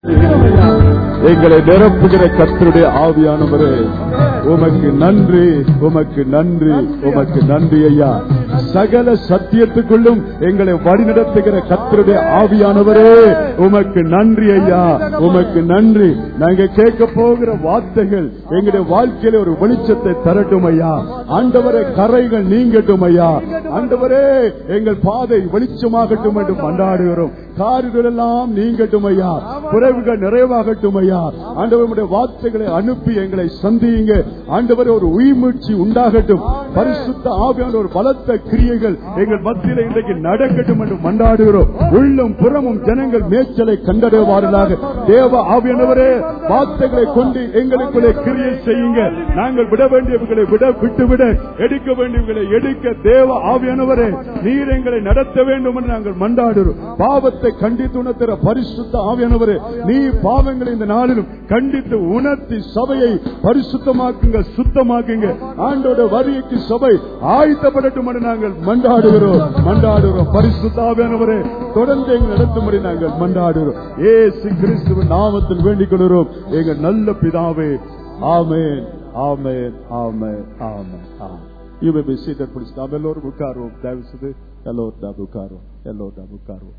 எங்களை நிரப்புகிற கர்த்தருடைய ஆவியானவரே உமக்கு நன்றி உமக்கு நன்றி உமக்கு நன்றி ஐயா சகல சத்தியத்துக்குள்ளும் எங்களை வழிநடத்துகிற கர்த்தருடைய ஆவியானவரே உமக்கு நன்றி ஐயா உமக்கு நன்றி நாங்க கேட்க போகிற வார்த்தைகள் எங்களுடைய வாழ்க்கையில ஒரு வெளிச்சத்தை தரட்டும் ஐயா ஆண்டவரே கரைகள் நீங்கட்டும் ஐயா ஆண்டவரே எங்கள் பாதை வெளிச்சமாகட்டும் என்று கொண்டாடுகிறோம் காரிகள் எல்லாம் நீங்கட்டும் ஐயா குறைவுகள் நிறைவாகட்டும் ஐயா ஆண்டவருடைய வார்த்தைகளை அனுப்பி எங்களை சந்தியுங்க ஆண்டவர் ஒரு உயிர்மூழ்ச்சி உண்டாகட்டும் பரிசுத்த ஆவியான ஒரு பலத்த கிரியைகள் எங்கள் மத்தியில் இன்றைக்கு நடக்கட்டும் என்று மன்றாடுகிறோம் உள்ளும் புறமும் ஜனங்கள் மேய்ச்சலை கண்டடைவார்களாக தேவ ஆவியானவரே வார்த்தைகளை கொண்டு எங்களுக்குள்ளே கிரியை செய்யுங்க நாங்கள் விட வேண்டியவர்களை விட விட்டுவிட எடுக்க வேண்டியவர்களை எடுக்க தேவ ஆவியானவரே நீர் எங்களை நடத்த வேண்டும் என்று நாங்கள் மன்றாடுகிறோம் பாவத்தை கண்டித்து உணர்த்துற பரிசுத்த ஆவியானவரே நீ பாவங்களை இந்த நாளிலும் கண்டித்து உணர்த்தி சபையை பரிசுத்தமாக்குங்க சுத்தமாக்குங்க ஆண்டோட வரிக்கு சபை ஆயத்தப்படட்டும் என்று நாங்கள் மன்றாடுகிறோம் மன்றாடுகிறோம் பரிசுத்த ஆவியானவரே தொடர்ந்து எங்கள் நடத்தும்படி நாங்கள் மன்றாடுகிறோம் ஏசு கிறிஸ்துவின் நாமத்தில் வேண்டிக் கொள்கிறோம் எங்கள் நல்ல பிதாவே ஆமென் ஆமென் ஆமென் ஆமென் ஆமென் You may be seated, please. நாம் எல்லோரும் உட்காருவோம் தயவு செய்து எல்லோரும் நாம் உட்காருவோம் எல்லோரும் நாம் உட்காருவோம்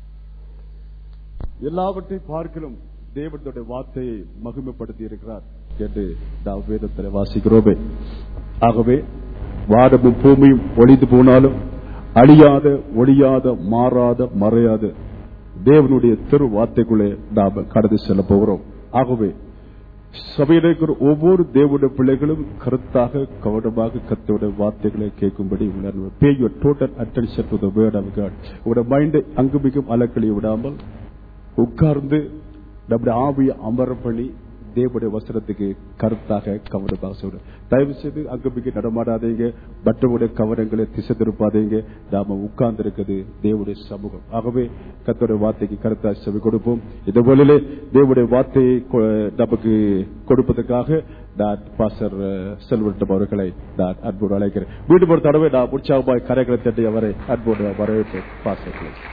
எல்லாவற்றையும் பார்க்கலும் தேவனுடைய வார்த்தையை மகிமைப்படுத்தி இருக்கிறார் என்று நாம் வேதத்தில் வாசிக்கிறோமே ஆகவே வானமும் பூமியும் ஒளிந்து போனாலும் அழியாத ஒளியாத மாறாத மறையாத தேவனுடைய திரு வார்த்தைக்குள்ளே நாம் கடந்து செல்ல போகிறோம் ஆகவே சபையில் இருக்கிற ஒவ்வொரு தேவனுடைய பிள்ளைகளும் கருத்தாக கவனமாக கத்தோட வார்த்தைகளை கேட்கும்படி pay your total attention to the word of God உங்களோட மைண்டை அங்குமிக்கும் அலக்களி விடாமல் உட்கார்ந்து நம்முடைய ஆவியை அமர பண்ணி தேவனுடைய வசனத்துக்கு கருத்தாக கவனமாக சொல்றேன் தயவு செய்து அங்குமிக்கு நடமாடாதீங்க மற்றவருடைய கவனங்களை திசை திருப்பாதீங்க நாம உட்கார்ந்து இருக்கிறது தேவனுடைய சமூகம் ஆகவே கத்தோட வார்த்தைக்கு கருத்தாக செவி கொடுப்போம் இந்த போலிலே தேவனுடைய வார்த்தையை கொ- நமக்கு கொடுப்பதற்காக நான் பாசர் செல்வட்டம் அவர்களை நான் அன்போடு அழைக்கிறேன் மீண்டும் ஒரு தடவை நான் உற்சாகமாய் கரைகளை தட்டி அவரை அன்போடு வரவேற்பேன் பாசர் please.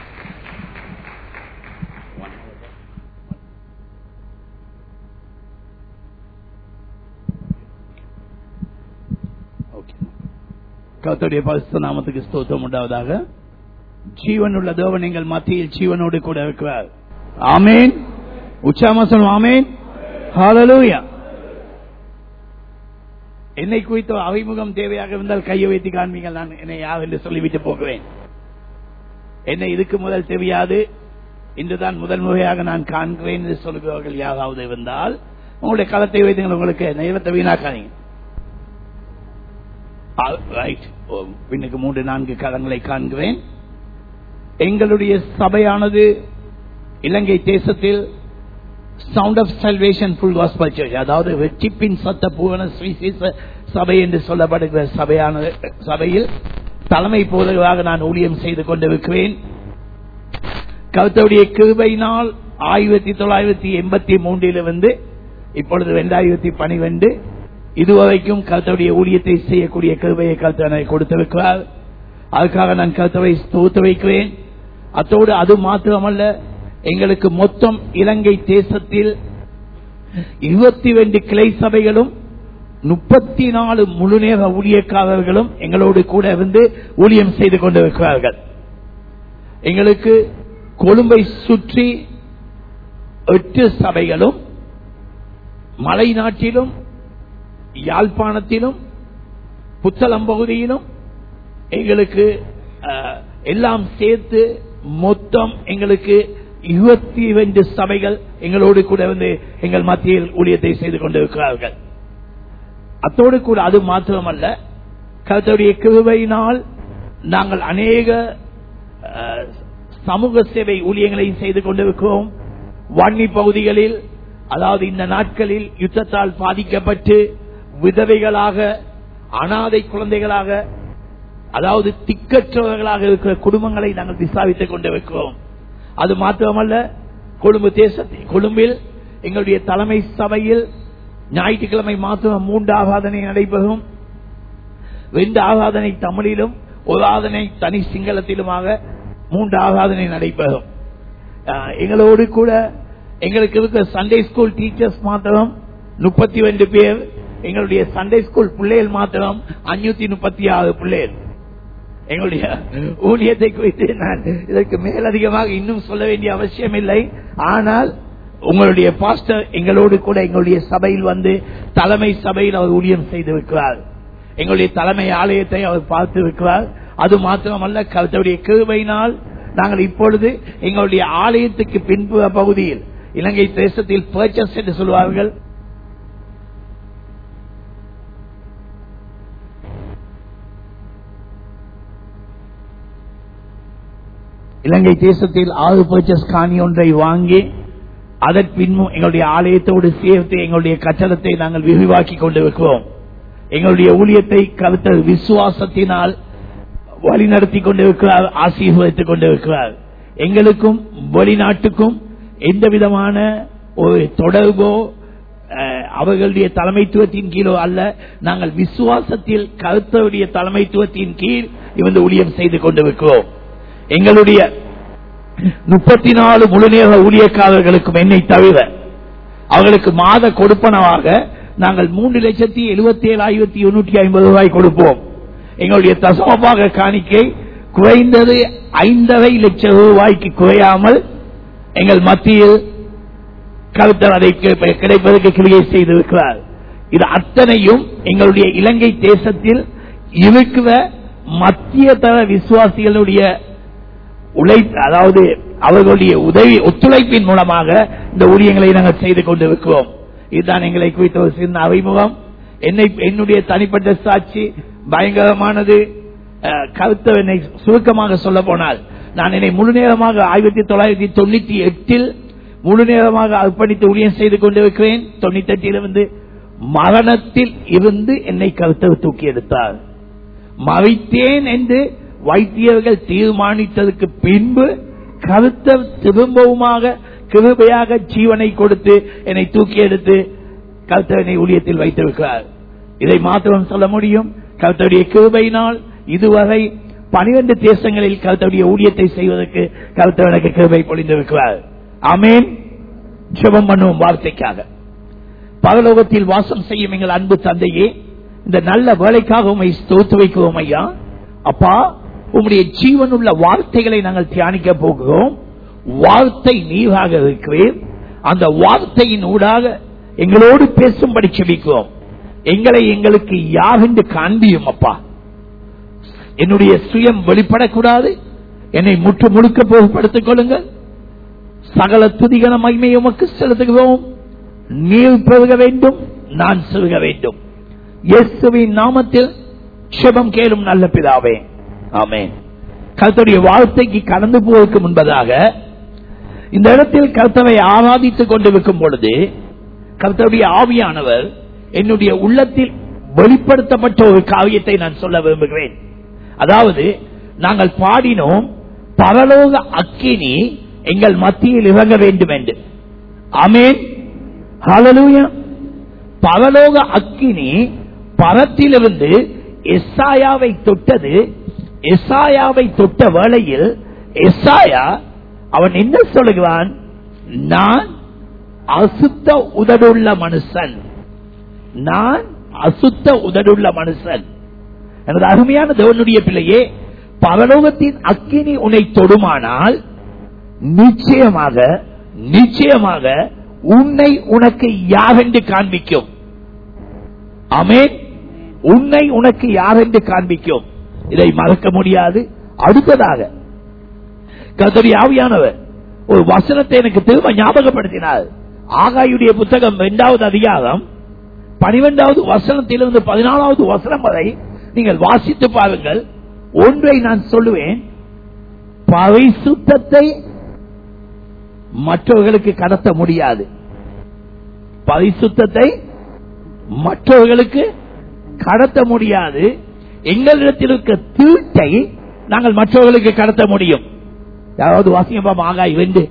கர்த்தருடைய பரிசுத்த நாமத்துக்கு ஸ்தோத்திரம் உண்டாவதாக ஜீவனுள்ள தேவன் எங்கள் மத்தியில் ஜீவனோடு கூட இருக்கிறார் ஆமேன் உச்சாம சொல்லுவோம் ஆமேன் ஹalleluya என்னை குறித்த அறிமுகம் தேவையாக இருந்தால் கையை வைத்து காண்பீங்கள் நான் என்னை யார் என்று சொல்லிவிட்டு போகிறேன் என்னை இதுக்கு முதல் தெரியாது இன்றுதான் முதல் முறையாக நான் காண்கிறேன் என்று சொல்கிறவர்கள் யாராவது இருந்தால் உங்களுடைய களத்தை வைத்து உங்களுக்கு நேரத்தை வீணாக்காதீங்க ரைட் பின்னுக்கு மூன்று நான்கு காலங்களை காண்கிறேன் எங்களுடைய சபையானது இலங்கை தேசத்தில் sound of salvation full gospel church அதாவது வெற்றிப்பின் சத்த பூவன சுவிசேஷ சபை என்று சொல்லப்படுகிற சபையான சபையில் தலைமை போதகராக நான் ஊழியம் செய்து கொண்டிருக்கிறேன் கருத்தவுடைய கிருபையினால் ஆயிரத்தி தொள்ளாயிரத்தி எண்பத்தி மூன்றிலிருந்து இப்பொழுது இரண்டாயிரத்தி பனிரெண்டு இதுவரைக்கும் கருத்தவுடைய ஊழியத்தை செய்யக்கூடிய கிருபையை கருத்தனை கொடுத்திருக்கிறார் அதுக்காக நான் கருத்தவை தொகுத்து வைக்கிறேன் அத்தோடு அது மாத்திரமல்ல எங்களுக்கு மொத்தம் இலங்கை தேசத்தில் இருபத்தி ரெண்டு கிளை சபைகளும் முப்பத்தி நாலு முழுநேர ஊழியக்காரர்களும் எங்களோடு கூட இருந்து ஊழியம் செய்து கொண்டிருக்கிறார்கள் எங்களுக்கு கொழும்பை சுற்றி எட்டு சபைகளும் மலை நாட்டிலும் யாழ்ப்பாணத்திலும் புத்தளம் பகுதியிலும் எங்களுக்கு அஹ், எல்லாம் சேர்த்து மொத்தம் எங்களுக்கு இருபத்தி ரெண்டு சபைகள் எங்களோடு கூட வந்து எங்கள் மத்தியில் ஊழியத்தை செய்து கொண்டிருக்கிறார்கள் அத்தோடு கூட அது மாத்திரமல்ல கருத்துடைய கிருபையினால் நாங்கள் அநேக அஹ், சமூக சேவை ஊழியங்களையும் செய்து கொண்டிருக்கிறோம் வன்னி பகுதிகளில் அதாவது இந்த நாட்களில் யுத்தத்தால் பாதிக்கப்பட்டு விதவைகளாக அனாதை குழந்தைகளாக அதாவது திக்கற்றவர்களாக இருக்கிற குடும்பங்களை நாங்கள் விசாரித்துக் கொண்டிருக்கிறோம் அது மாத்திரமல்ல கொழும்பு தேசத்தில் கொழும்பில் எங்களுடைய தலைமை சபையில் ஞாயிற்றுக்கிழமை மாத்திரம் மூன்று ஆகாதனை நடைபெறும் ரெண்டு ஆகாதனை தமிழிலும் ஒரு ஆதனை தனி சிங்களத்திலுமாக மூன்று ஆகாதனை நடைபெறும் அஹ், எங்களோடு கூட எங்களுக்கு இருக்க சண்டே ஸ்கூல் டீச்சர்ஸ் மாத்திரம் முப்பத்தி ரெண்டு பேர் எங்களுடைய சண்டே ஸ்கூல் பிள்ளைகள் மாத்திரம் அஞ்சூத்தி முப்பத்தி ஆறு பிள்ளைகள் எங்களுடைய ஊழியத்தை குறித்து நான் இதற்கு மேலதிகமாக இன்னும் சொல்ல வேண்டிய அவசியம் இல்லை ஆனால் உங்களுடைய பாஸ்டர் எங்களோடு கூட எங்களுடைய சபையில் வந்து தலைமை சபையில் அவர் ஊழியம் செய்திருக்கிறார் எங்களுடைய தலைமை ஆலயத்தை அவர் பார்த்திருக்கிறார் அது மாத்திரமல்ல கருத்துடைய கிருபையினால் நாங்கள் இப்பொழுது எங்களுடைய ஆலயத்துக்கு பின்புற பகுதியில் இலங்கை தேசத்தில் பர்ச்சஸ் என்று சொல்வார்கள் இலங்கை தேசத்தில் ஆறு பர்ச்சஸ் காணி ஒன்றை வாங்கி அதன் பின்னும் எங்களுடைய ஆலயத்தோடு சேர்த்து எங்களுடைய கட்டடத்தை நாங்கள் விரிவாக்கி கொண்டிருக்கிறோம் எங்களுடைய ஊழியத்தை கருத்த விசுவாசத்தினால் வழிநடத்தி கொண்டிருக்கிறார் ஆசீர்வதித்துக் கொண்டிருக்கிறார் எங்களுக்கும் வெளிநாட்டுக்கும் எந்த விதமான ஒரு தொடர்போ அஹ், அவர்களுடைய தலைமைத்துவத்தின் கீழோ அல்ல நாங்கள் விசுவாசத்தில் கருத்தருடைய தலைமைத்துவத்தின் கீழ் இவந்து ஊழியம் செய்து கொண்டிருக்கிறோம் எங்களுடைய முப்பத்தி நாலு முழுநேர ஊழியக்காரர்களுக்கும் என்னை தவிர அவர்களுக்கு மாத கொடுப்பனவாக நாங்கள் மூன்று லட்சத்தி எழுபத்தி ஏழாயிரத்தி எண்ணூற்றி ஐம்பது ரூபாய் கொடுப்போம் எங்களுடைய தசமபாக காணிக்கை குறைந்தது ஐந்தரை லட்சம் ரூபாய்க்கு குறையாமல் எங்கள் மத்தியில் கருத்தர் அதை கி- கிடைப்பதற்கு கிரியை செய்திருக்கிறார் இது அத்தனையும் எங்களுடைய இலங்கை தேசத்தில் இருக்கிற மத்திய தர விசுவாசிகளுடைய உழைப்பு அதாவது அவர்களுடைய உதவி ஒத்துழைப்பின் மூலமாக இந்த ஊழியங்களை நாங்கள் செய்து கொண்டிருக்கிறோம் இதுதான் எங்களை குறித்த ஒரு சின்ன அறிமுகம் என்னை என்னுடைய தனிப்பட்ட சாட்சி பயங்கரமானது அஹ், கருத்து என்னை சுருக்கமாக சொல்ல போனால் நான் என்னை முழு நேரமாக ஆயிரத்தி தொள்ளாயிரத்தி தொண்ணூத்தி எட்டில் முழு நேரமாக அர்ப்பணித்து ஊழியம் செய்து கொண்டிருக்கிறேன் தொண்ணூத்தி எட்டிலிருந்து மரணத்தில் இருந்து என்னை கருத்தர் தூக்கி எடுத்தார் மறித்தேன் என்று வைத்தியர்கள் தீர்மானித்ததற்கு பின்பு கருத்த திரும்பவுமாக கிருபையாக ஜீவனை கொடுத்து என்னை தூக்கி எடுத்து கருத்தவனை ஊழியத்தில் வைத்திருக்கிறார் இதை மாத்திரம் சொல்ல முடியும் கருத்தருடைய கிருபையினால் இதுவரை பனிரெண்டு தேசங்களில் கருத்தருடைய ஊழியத்தை செய்வதற்கு கருத்தவனுக்கு கிருபை பொழிந்திருக்கிறார் ஆமேன் ஜெபம் பண்ணுவோம் வார்த்தைக்காக பரலோகத்தில் வாசம் செய்யும் எங்கள் அன்பு தந்தையே இந்த நல்ல வேலைக்காக உண்மை ஸ்தோத்து வைக்கிறோம் ஐயா அப்பா உம்முடைய ஜீவனுள்ள வார்த்தைகளை நாங்கள் தியானிக்க போகிறோம் வார்த்தை நீராக இருக்கிறேன் அந்த வார்த்தையின் ஊடாக எங்களோடு பேசும்படி செபிக்கிறோம் எங்களை எங்களுக்கு யார் என்று காண்பியும் அப்பா என்னுடைய சுயம் வெளிப்படக்கூடாது என்னை முற்று முழுக்க போகப்படுத்திக் கொள்ளுங்கள் சகல துதிகன மகிமை உமக்கு செலுத்துகிறோம் நீர் பெருக வேண்டும் நான் செருக வேண்டும் இயேசுவின் நாமத்தில் செபம் கேளும் நல்ல பிதாவே ஆமென் கர்த்தருடைய வார்த்தைக்கு கடந்து போவதற்கு முன்பதாக இந்த இடத்தில் கர்த்தரை ஆராதித்துக் கொண்டிருக்கும் பொழுது கர்த்தருடைய ஆவியானவர் என்னுடைய உள்ளத்தில் வெளிப்படுத்தப்பட்ட ஒரு காவியத்தை நான் சொல்ல விரும்புகிறேன் அதாவது நாங்கள் பாடினோம் பரலோக அக்கினி எங்கள் மத்தியில் இறங்க வேண்டும் என்று அமேன் ஹalleluya பரலோக அக்கினி பரத்திலிருந்து எஸ்ஸாயாவை தொட்டது எஸ்ஸாயாவை தொட்ட வேளையில் எஸ்ஸாயா அவன் என்ன சொல்லுகிறான் நான் அசுத்த உதடுள்ள மனுஷன் நான் அசுத்த உதடுள்ள மனுஷன் எனது அருமையான தேவனுடைய பிள்ளையே பரலோகத்தின் அக்கினி உன்னை தொடுமானால் நிச்சயமாக நிச்சயமாக உன்னை உனக்கு யாரென்று காண்பிக்கும் அமேன் உன்னை உனக்கு யாரென்று காண்பிக்கும் இதை மறக்க முடியாது அடுத்ததாக கத்தரி ஆவியானவர் ஒரு வசனத்தை எனக்கு திரும்ப ஞாபகப்படுத்தினார் ஆகாயுடைய புத்தகம் இரண்டாவது அதிகாரம் பனிரெண்டாவது வசனத்திலிருந்து பதினாலாவது வசனம் வரை நீங்கள் வாசித்து பாருங்கள் ஒன்றை நான் சொல்லுவேன் பரிசுத்தத்தை மற்றவர்களுக்கு கடத்த முடியாது பரிசுத்தத்தை மற்றவர்களுக்கு கடத்த முடியாது எங்களிடத்தில் இருக்க தீட்டை நாங்கள் மற்றவர்களுக்கு கடத்த முடியும் யாராவது வாசிங்கப்பா ஆகாய் வெண்டு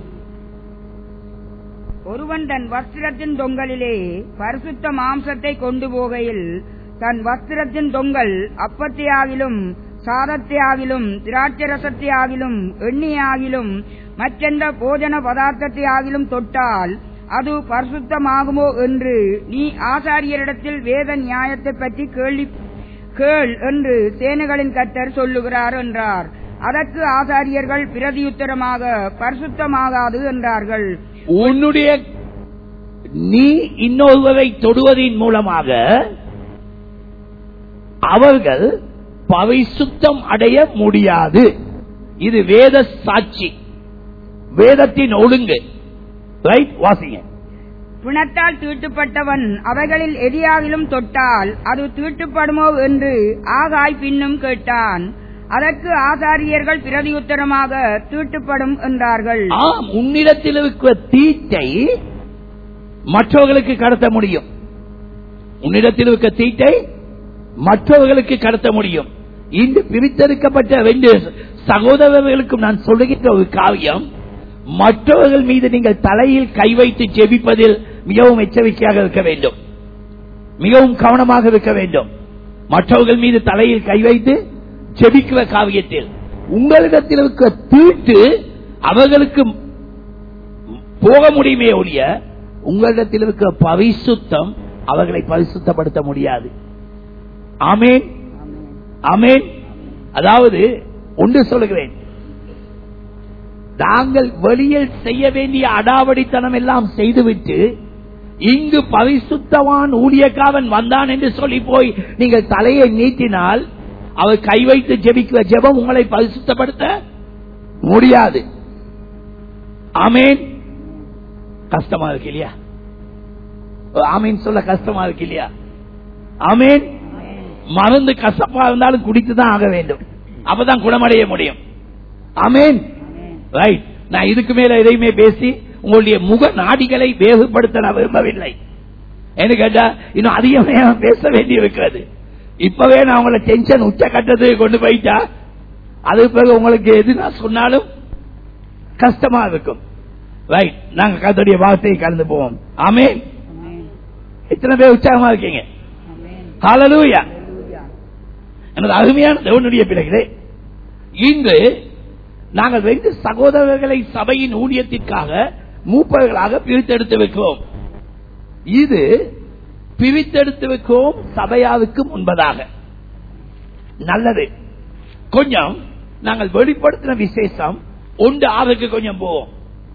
ஒருவன் தன் வஸ்திரத்தின் தொங்கலிலே பரிசுத்த மாம்சத்தை கொண்டு போகையில் தன் வஸ்திரத்தின் தொங்கல் அப்பத்தையாகிலும் சாதத்தை ஆகிலும் திராட்சை ரசத்தை ஆகிலும் எண்ணெய் ஆகிலும் மற்றெந்த போஜன பதார்த்தத்தை ஆகிலும் தொட்டால் அது பரிசுத்தமாகுமோ என்று நீ ஆசாரியரிடத்தில் வேத நியாயத்தை பற்றி கேள்வி கேள் என்று சேனைகளின் கர்த்தர் சொல்லுகிறார் என்றார் அதற்கு ஆசாரியர்கள் பிரதியுத்தரமாக பரிசுத்தமாகாது என்றார்கள் உன்னுடைய நீ இன்னொருவரை தொடுவதின் மூலமாக அவர்கள் பரிசுத்தம் அடைய முடியாது இது வேத சாட்சி வேதத்தின் ஒழுங்கு ரைட் வாசிங்க பிணத்தால் தீட்டுப்பட்டவன் அவைகளில் எதியாகிலும் தொட்டால் அது தீட்டுப்படுமோ என்று ஆகாய் பின்னும் கேட்டான் அதற்கு ஆசாரியர்கள் பிரதியுத்தரமாக தீட்டுப்படும் என்றார்கள் ஆம் உன்னிடத்தில் இருக்கிற தீட்டை மற்றவர்களுக்கு கடத்த முடியும் உன்னிடத்தில் இருக்கிற தீட்டை மற்றவர்களுக்கு கடத்த முடியும் இன்று பிரித்தெடுக்கப்பட்ட ரெண்டு சகோதரர்களுக்கும் நான் சொல்லுகின்ற ஒரு காவியம் மற்றவர்கள் மீது நீங்கள் தலையில் கை வைத்து ஜெபிப்பதில் மிகவும் எச்சரிக்கையாக இருக்க வேண்டும் மிகவும் கவனமாக இருக்க வேண்டும் மற்றவர்கள் மீது தலையில் கை வைத்து ஜெபிக்கிற காவியத்தில் உங்களிடத்தில் இருக்கிற தீட்டு அவர்களுக்கு போக முடியுமே ஒழிய உங்களிடத்தில் இருக்கிற பரிசுத்தம் அவர்களை பரிசுத்தப்படுத்த முடியாது ஆமேன் ஆமேன் அதாவது ஒன்று சொல்லுகிறேன் நாங்கள் வெளியில் செய்ய வேண்டிய அடாவடித்தனம் எல்லாம் செய்துவிட்டு இங்கு பரிசுத்தவான் ஊழியக்காவன் வந்தான் என்று சொல்லி போய் நீங்கள் தலையை நீட்டினால் அவர் கை வைத்து ஜெபிக்கிற ஜெபம் உங்களை பரிசுத்தப்படுத்த முடியாது ஆமேன் கஷ்டமா இருக்கு இல்லையா ஆமீன் சொல்ல கஷ்டமா இருக்கு இல்லையா ஆமேன் மருந்து கசப்பா இருந்தாலும் குடித்துதான் ஆக வேண்டும் அப்பதான் குணமடைய முடியும் ஆமேன் ரைட் நான் இதுக்கு மேல எதையுமே பேசி உங்களுடைய முக நாடிகளை வேகுபடுத்த நான் விரும்பவில்லை என்ன கேட்டா இன்னும் அதிகமே பேச வேண்டி இருக்கிறது இப்பவே நான் உங்களை டென்ஷன் உச்ச கட்டத்துக்கு கொண்டு போயிட்டா அது பிறகு உங்களுக்கு எது நான் சொன்னாலும் கஷ்டமா இருக்கும் ரைட் நாங்க கத்தோடைய வார்த்தையை கலந்து போவோம் ஆமேன் எத்தனை பேர் உற்சாகமா இருக்கீங்க ஹalleluya எனது அருமையான தேவனுடைய பிள்ளைகளே இன்று நாங்கள் ரெண்டு சகோதரர்களை சபையின் ஊழியத்திற்காக மூப்பர்களாக பிரித்தெடுத்து வைக்கிறோம் இது பிரித்தெடுத்து வைக்கிறோம் சபையாவுக்கு முன்பதாக நல்லது கொஞ்சம் நாங்கள் வெளிப்படுத்தின விசேஷம் ஒன்று ஆறுக்கு கொஞ்சம் போவோம்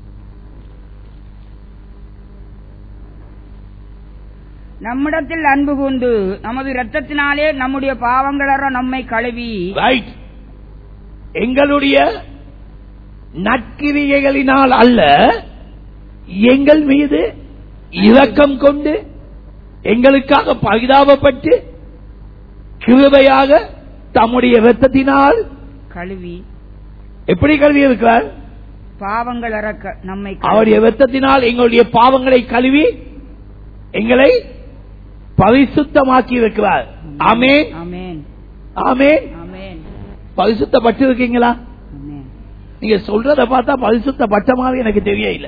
நம்மிடத்தில் அன்பு கூர்ந்து நமது இரத்தத்தினாலே நம்முடைய பாவங்களற நம்மை கழுவி ரைட் எங்களுடைய நற்கிரியைகளினால் அல்ல எங்கள் மீது இரக்கம் கொண்டு எங்களுக்காக பரிதாபப்பட்டு கிருபையாக தம்முடைய இரத்தத்தினால் கழுவி எப்படி கழுவி இருக்கிறார் பாவங்களற க- நம்மை கழுவி. அவருடைய இரத்தத்தினால் எங்களுடைய பாவங்களை கழுவி எங்களை பரிசுத்தமாக்கி இருக்கிறார் ஆமேன் ஆமென் ஆமேன் ஆமென் பரிசுத்தப்பட்டு இருக்கீங்களா ஆமென் நீங்க சொல்றத பார்த்தா பரிசுத்தப்பட்ட மாதிரி எனக்கு தெரியல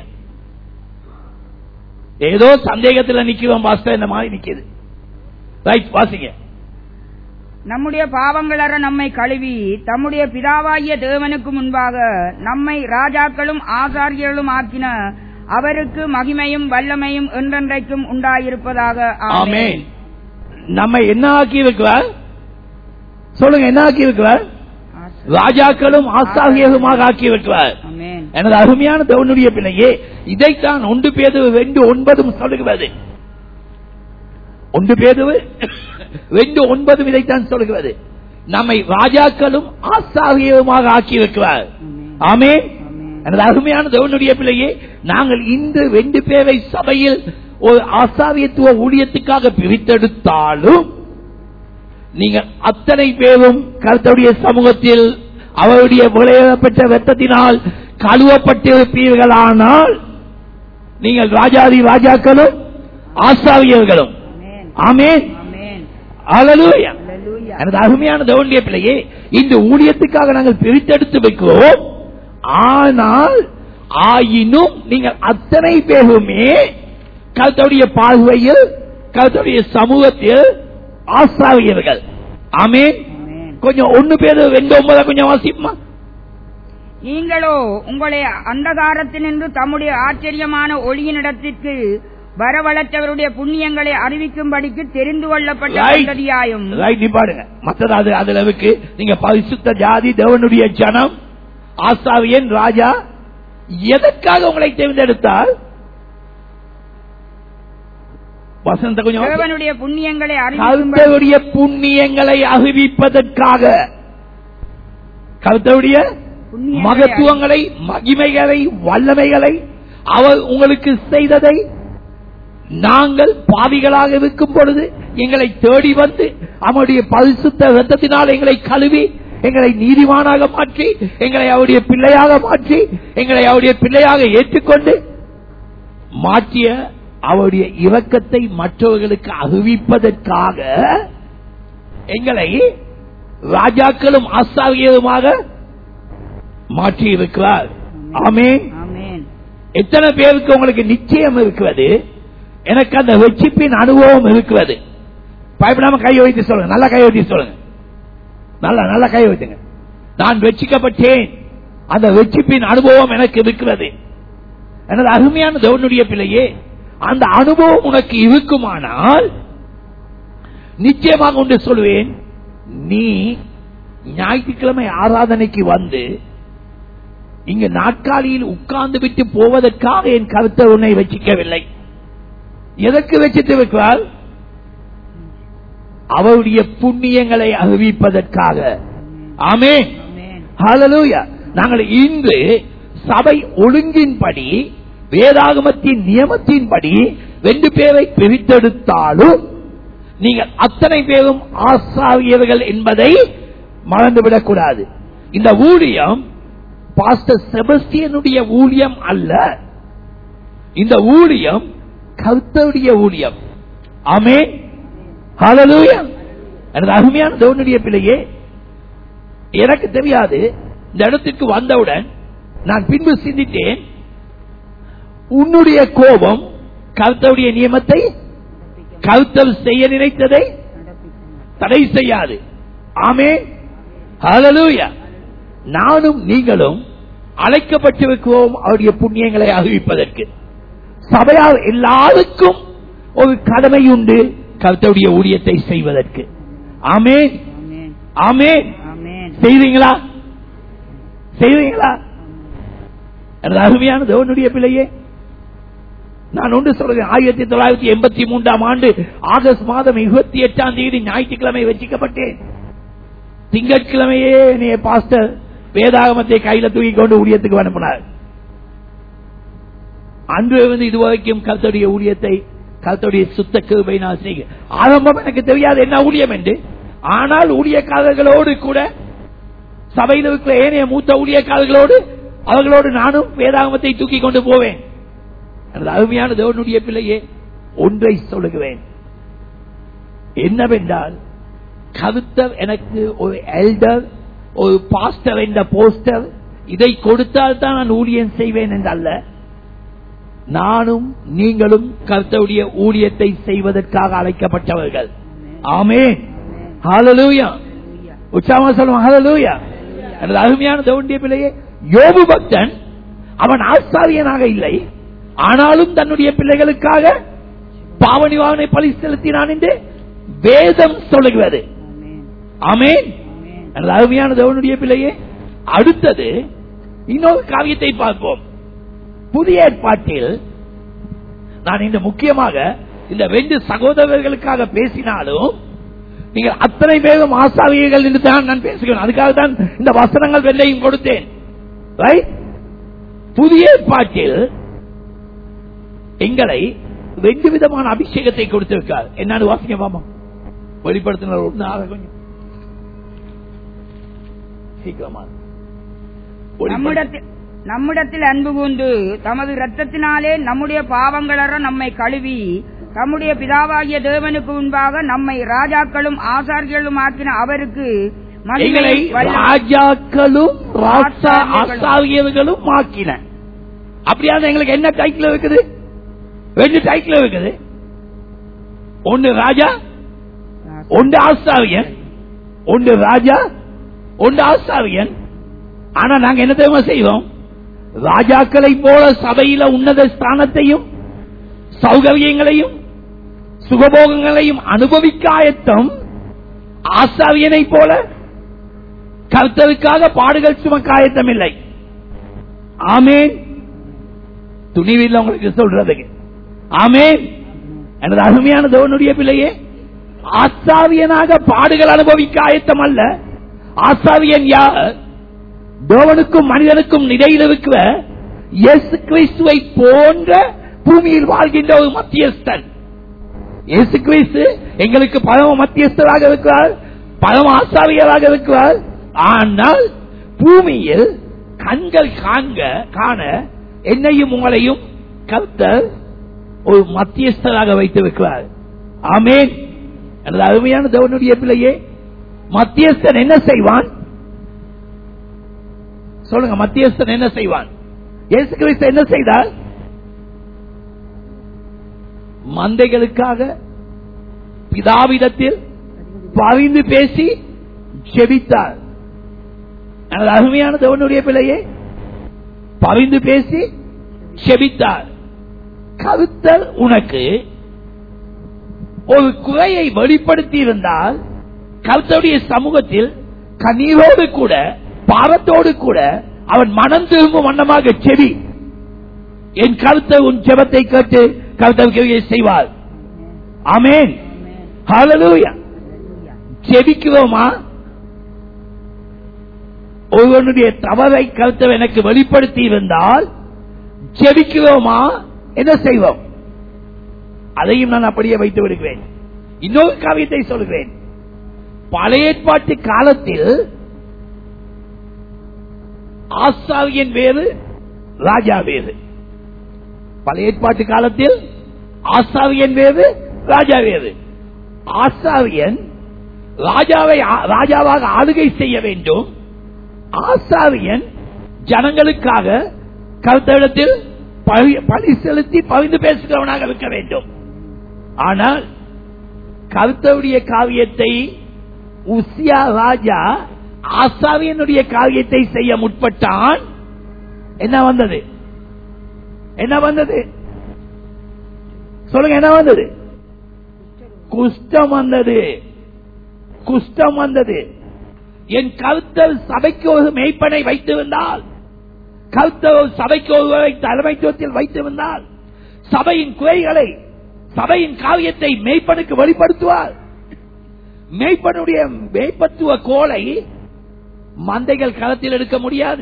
ஏதோ சந்தேகத்துல நிக்கிறோம் பாஸ்டர் இந்த மாதிரி நிக்குது ரைட் வாசிங்க நம்முடைய பாவங்களற நம்மை கழுவி தம்முடைய பிதாவாகிய தேவனுக்கு முன்பாக நம்மை ராஜாக்களும் ஆசாரியர்களும் ஆக்கின அவருக்கு மகிமையும் வல்லமையும் என்றென்றைக்கும் உண்டாயிருப்பதாக ஆமென் நம்ம என்ன ஆக்கி இருக்கிறார் சொல்லுங்க என்ன ஆக்கி இருக்கிறார் ராஜாக்களும் ஆசாரியருமாக ஆக்கி இருக்கிறார் ஆமென் எனது அருமையான தேவனுடைய பிள்ளையே இதைத்தான் ஒன்று பேது ரெண்டு ஒன்பதும் சொல்லுகிறது ஒன்று பேது ரெண்டு ஒன்பதும் இதைத்தான் சொல்லுகிறது நம்மை ராஜாக்களும் ஆசாரியருமாக ஆக்கி இருக்கிறார் ஆமே ஆமென் எனது அருமையான தேவனுடைய பிள்ளையே நாங்கள் இன்று ரெண்டு பேரை சபையில் ஒரு ஆசாரியத்துவ ஊழியத்துக்காக பிரித்தெடுத்தாலும் நீங்கள் அத்தனை பேரும் கருத்துடைய சமூகத்தில் அவருடைய விளையாடப்பட்ட வெத்தத்தினால் கழுவப்பட்டிருப்பீர்களானால் நீங்கள் ராஜாதி ராஜாக்களும் ஆசாரியர்களும் ஆமென் ஆமேன் ஆமென் அல்லேலூயா அல்லேலூயா எனது அருமையான தேவனுடைய பிள்ளையே இந்த ஊழியத்துக்காக நாங்கள் பிரித்தெடுத்து வைக்கிறோம் ஆனால் ஆயினும் நீங்கள் அத்தனை பேருமே கருத்துடைய பார்வையில் கருத்துடைய சமூகத்தில் ஆசாரியர்கள் ஆமேன் ஆமென் கொஞ்சம் ஒண்ணு பேரு ரெண்டு ஒன்பதா கொஞ்சம் வாசிப்போமா நீங்களோ உங்களை அந்தகாரத்தினின்று தம்முடைய ஆச்சரியமான ஒளியினிடத்திற்கு வரவழைத்தவருடைய புண்ணியங்களை அறிவிக்கும்படிக்கு தெரிந்து கொள்ளப்பட்ட Right. சந்ததியாயும் ரைட் நீ பாடுங்க மத்தது அது அதுல இருக்கு நீங்க பரிசுத்த ஜாதி தேவனுடைய ஜனம் ஆசாவியன் ராஜா எதற்காக உங்களை தேர்ந்தெடுத்தால் வசந்த கொஞ்சம் வாசி. தேவனுடைய புண்ணியங்களை அறிவிக்கும்படி கர்த்தருடைய புண்ணியங்களை அறிவிப்பதற்காக கர்த்தருடைய புண்ணியங்களை மகத்துவங்களை மகிமைகளை வல்லமைகளை அவர் உங்களுக்கு செய்ததை நாங்கள் பாவிகளாக இருக்கும் பொழுது எங்களை தேடி வந்து அவருடைய பரிசுத்த ரத்தத்தினால் எங்களை கழுவி எங்களை நீதிமானாக மாற்றி எங்களை அவருடைய பிள்ளையாக மாற்றி எங்களை அவருடைய பிள்ளையாக ஏற்றுக்கொண்டு மாற்றிய அவருடைய இரக்கத்தை மற்றவர்களுக்கு அறிவிப்பதற்காக எங்களை ராஜாக்களும் ஆசாரியருமாக மாற்றி இருக்கிறார் ஆமே ஆமென் எத்தனை பேருக்கு உங்களுக்கு நிச்சயம் இருக்கிறது எனக்கு அந்த வெச்சிப்பின் அனுபவம் இருக்கிறது பயப்படாம கை வைத்து சொல்லுங்க நல்லா கை வைத்து சொல்லுங்க நல்லா நல்லா கை வைத்துங்க நான் வெச்சிக்கப்பட்டேன் அந்த வெச்சிப்பின் அனுபவம் எனக்கு இருக்கிறது எனது அருமையான தேவனுடைய பிள்ளையே அந்த அனுபவம் உனக்கு இருக்குமானால் நிச்சயமாக ஒன்று சொல்வேன் நீ ஞாயிற்றுக்கிழமை ஆராதனைக்கு வந்து இங்க நாட்காலியில் உட்கார்ந்து விட்டு போவதற்காக என் கருத்தை உன்னை வச்சிக்கவில்லை எதற்கு வச்சிட்டு வைக்கிறார் அவருடைய புண்ணியங்களை அறிவிப்பதற்காக ஆமே ஆமென் ஹalleluya நாங்கள் இன்று சபை ஒழுங்கின்படி வேதாகமத்தின் நியமத்தின்படி ரெண்டு பேரை பிரித்தெடுத்தாலும் நீங்கள் அத்தனை பேரும் ஆசாரியர்கள் என்பதை மறந்துவிடக் கூடாது இந்த ஊழியம் பாஸ்டர் செபஸ்டியனுடைய ஊழியம் அல்ல இந்த ஊழியம் கர்த்தருடைய ஊழியம் ஆமே ஹalleluya எனது அருமையான தேவனுடைய பிள்ளையே எனக்கு தெரியாது இந்த இடத்துக்கு வந்தவுடன் நான் பின்பு சிந்தித்தேன் உன்னுடைய கோபம் கர்த்தருடைய நியமத்தை கர்த்தர் செய்ய நினைத்ததை தடை செய்யாது ஆமே ஹalleluya நானும் நீங்களும் அழைக்கப்பட்டிருக்கிறோம் அவருடைய புண்ணியங்களை அறிவிப்பதற்கு சபையார் எல்லாருக்கும் ஒரு கடமை உண்டு கர்த்தருடைய ஊழியத்தை செய்வதற்கு ஆமே ஆமென் ஆமே ஆமென் செய்வீங்களா செய்வீங்களா எனது அருமையான தேவனுடைய பிள்ளையே நான் ஒன்று சொல்றேன் ஆயிரத்தி தொள்ளாயிரத்தி எண்பத்தி மூன்றாம் ஆண்டு ஆகஸ்ட் மாதம் இருபத்தி எட்டாம் தேதி ஞாயிற்றுக்கிழமை வச்சிக்கப்பட்டேன் திங்கட்கிழமையே நீ பாஸ்டர் வேதாகமத்தை கையில தூக்கி கொண்டு ஊழியத்துக்கு அனுப்பினார் அன்று இருந்து இதுவரைக்கும் கர்த்தருடைய ஊழியத்தை கர்த்தருடைய சுத்த கிருபை நான் செய்க ஆரம்பம் எனக்கு தெரியாது என்ன ஊழியம் என்று ஆனால் ஊழியக்காரர்களோடு கூட சபையில் இருக்கிற ஏனைய மூத்த ஊழியக்காரர்களோடு அவர்களோடு நானும் வேதாகமத்தை தூக்கி கொண்டு போவேன் எனது அருமையான தேவனுடைய பிள்ளையே ஒன்றை சொல்லுகிறேன் என்னவென்றால் கருத்தர் எனக்கு ஒரு எல்டர் ஒரு பாஸ்டர் என்ற போஸ்டர் இதை கொடுத்தால் தான் நான் ஊழியம் செய்வேன் என்றல்ல நானும் நீங்களும் கர்த்தருடைய ஊழியத்தை செய்வதற்காக அழைக்கப்பட்டவர்கள் ஆமே ஹalleluya உற்சாகமா சொல்லுவோம் ஹalleluya எனது அருமையான தேவனுடைய பிள்ளையே யோபு பக்தன் அவன் ஆசாரியனாக இல்லை ஆனாலும் தன்னுடைய பிள்ளைகளுக்காக பாவ நிவாரணை பலி செலுத்தினான் என்று வேதம் சொல்லுகிறது ஆமென் ஆமென் ஆமென் எனது அருமையான தேவனுடைய பிள்ளையே அடுத்தது இன்னொரு காவியத்தை பார்ப்போம் புதிய ஏற்பாட்டில் நான் இந்த முக்கியமாக இந்த ரெண்டு சகோதரர்களுக்காக பேசினாலும் நீங்கள் அத்தனை பேரும் ஆசாரியர்கள் என்று தான் நான் பேசுகிறேன் அதுக்காக தான் இந்த வசனங்கள் ரெண்டையும் கொடுத்தேன் Right? புதிய ஏற்பாட்டில் எங்களை ரெண்டு விதமான அபிஷேகத்தை கொடுத்திருக்கார் என்னன்னு வாசிங்க பாமா வெளிப்படுத்தின ஒன்று ஆக கொஞ்சம் சீக்கிரமா வெளிப்படுத்து- நம்மிடத்தில் நம்மிடத்தில் அன்பு கூர்ந்து தமது இரத்தத்தினாலே நம்முடைய பாவங்களற நம்மை கழுவி தம்முடைய பிதாவாகிய தேவனுக்கு முன்பாக நம்மை ராஜாக்களும் ஆசாரியர்களும் ஆக்கின அவருக்கு மகிமை, எங்களை வல்லமை, ராஜாக்களும் ராசா ஆசாரியர்களும். ஆசாரியர்களும் ஆக்கின அப்படியான எங்களுக்கு என்ன டைட்டில் இருக்குது ரெண்டு டைட்டில் இருக்குது ஒன்னு ராஜா ஒன்று ஆசாரியன் ஒன்று ராஜா ஒன்று ஆசாரியன் ஆனா நாங்க என்ன தெரியுமா செய்வோம் ராஜாக்களை போல சபையில உன்னத ஸ்தானத்தையும் சௌகரியங்களையும் சுகபோகங்களையும் அனுபவிக்காயத்தம் ஆசாரியனை போல கர்த்தருக்காக பாடுகள் சுமக்காயத்தம் இல்லை ஆமேன் துணிவில் உங்களுக்கு சொல்றதுக்கு ஆமேன் எனது அருமையான தேவனுடைய பிள்ளையே ஆசாரியனாக பாடுகள் அனுபவிக்க ஆயத்தம் அல்ல ஆசாரியன் யார் தேவனுக்கும் மனிதனுக்கும் இடையில் இருக்கிற இயேசு கிறிஸ்துவை போன்ற பூமியில் வாழ்கின்ற ஒரு மத்தியஸ்தன் இயேசு கிறிஸ்து எங்களுக்கு பரம மத்தியஸ்தராக இருக்கிறார் பரம ஆசாரியராக இருக்கிறார் ஆனால் பூமியில் கண்கள் காண்க காண என்னையும் உங்களையும் கர்த்தர் ஒரு மத்தியஸ்தராக வைத்திருக்கிறார் ஆமேன் எனது அருமையான தேவனுடைய பிள்ளையே மத்தியஸ்தன் என்ன செய்வான் சொல்லுங்க மத்தியஸ்தன் என்ன செய்வான் இயேசு கிறிஸ்து என்ன செய்தார் மந்தைகளுக்காக பிதாவிடத்தில் பரிந்து பேசி ஜெபித்தார் எனது அருமையான தேவனுடைய பிள்ளையே பரிந்து பேசி செபித்தார் கருத்தர் உனக்கு ஒரு குறையை வெளிப்படுத்தி இருந்தால் கருத்தருடைய சமூகத்தில் கண்ணீரோடு கூட பாவத்தோடு கூட அவன் மனம் திரும்பும் வண்ணமாக செவி என் கருத்தை உன் ஜெபத்தை கேட்டு கருத்தர் செய்வார் ஆமேன் ஹalleluya ஜெபிக்கிறோமா ஒருவனுடைய தவறை கருத்தை எனக்கு வெளிப்படுத்தி இருந்தால் ஜெபிக்கிறோமா என்ன செய்வோம் அதையும் நான் அப்படியே வைத்து விடுகிறேன் இன்னொரு காவியத்தை சொல்கிறேன் பழைய ஏற்பாட்டு காலத்தில் ஆசாரியன் வேறு ராஜா வேறு பழைய ஏற்பாட்டு காலத்தில் ஆசாரியன் வேறு ராஜா வேறு ஆசாரியன் ராஜாவை ராஜாவாக ஆளுகை செய்ய வேண்டும் ஆசாரியன் ஜனங்களுக்காக கருத்தஇடத்தில் பழி செலுத்தி பகிர்ந்து பேசுகிறவனாக இருக்க வேண்டும் ஆனால் கருத்தவுடைய காவியத்தை உசியா ராஜா ஆசாரியனுடைய காவியத்தை செய்ய முற்பட்டான் என்ன வந்தது என்ன வந்தது சொல்லுங்க என்ன வந்தது குஷ்டம் வந்தது குஷ்டம் வந்தது என் கருத்தல் சபைக்கு ஒரு மெய்ப்பனை வைத்திருந்தால் கருத்தர் சபைக்கு ஒருவரை தலைமைத்துவத்தில் வைத்திருந்தால் சபையின் குறைகளை சபையின் காவியத்தை மெய்ப்பனுக்கு வெளிப்படுத்துவார் மெய்ப்பனுடைய மெய்ப்பத்துவ கோலை மந்தைகள் களத்தில் எடுக்க முடியாது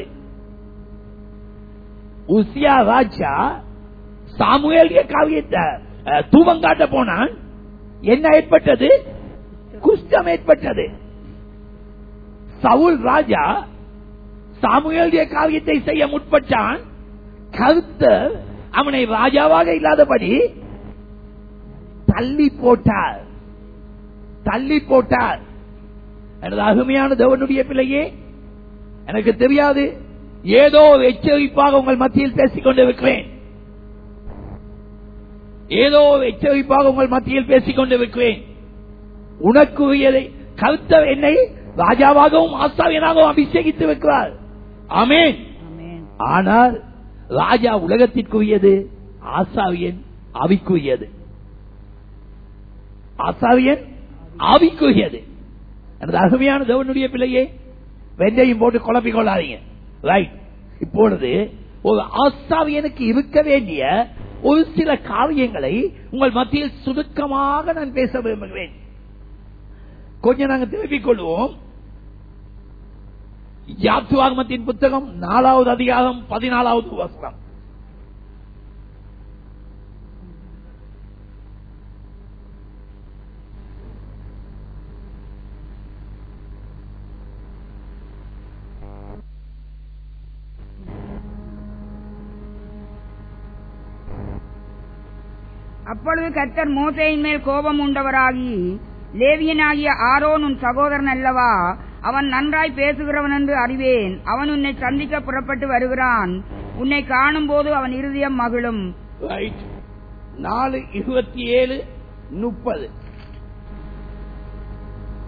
உசியா ராஜா சாமுவேலிய காவியத்தை தூவம் காட்ட போனான் என்ன ஏற்பட்டது குஷ்டம் ஏற்பட்டது சவுல் ராஜா சாமுவேலிய காவியத்தை செய்ய முற்பட்டான் கருத்தர் அவனை ராஜாவாக இல்லாதபடி தள்ளி போட்டார் தள்ளி போட்டார் எனது அருமையான தேவனுடைய பிள்ளையே எனக்கு தெரியாது ஏதோ எச்சரிப்பாக உங்கள் மத்தியில் பேசிக் கொண்டிருக்கிறேன் ஏதோ எச்சரிப்பாக உங்கள் மத்தியில் பேசிக் கொண்டிருக்கிறேன் உனக்குரியதை கருத்த என்னை ராஜாவாகவும் ஆசாவியனாகவும் அபிஷேகித்து வைக்கிறார் ஆமேன் ஆனால் ராஜா உலகத்திற்குரியது ஆசாவியன் ஆவிக்குரியது ஆசாவியன் ஆவிக்குரியது எனது அருமையான தேவனுடைய பிள்ளையே வெண்டையும் போட்டு குழப்பிக் கொள்ளாதீங்க ரைட் இப்பொழுது ஒரு ஆசாவியனுக்கு இருக்க வேண்டிய ஒரு சில காரியங்களை உங்கள் மத்தியில் சுருக்கமாக நான் பேச விரும்புகிறேன் கொஞ்சம் நாங்கள் திருப்பிக் கொள்வோம் யாத்துவாகமத்தின் புத்தகம் நாலாவது அதிகாரம் பதினாலாவது வசனம் அப்பொழுது கர்த்தர் மோசையின் மேல் கோபம் உண்டவராகி லேவியனாகிய ஆரோன் உன் சகோதரன் அல்லவா அவன் நன்றாய் பேசுகிறவன் என்று அறிவேன் அவன் உன்னை சந்திக்க புறப்பட்டு வருகிறான் உன்னை காணும் போது அவன் இருதயம் மகிழும் ரைட் நாலு இருபத்தி ஏழு முப்பது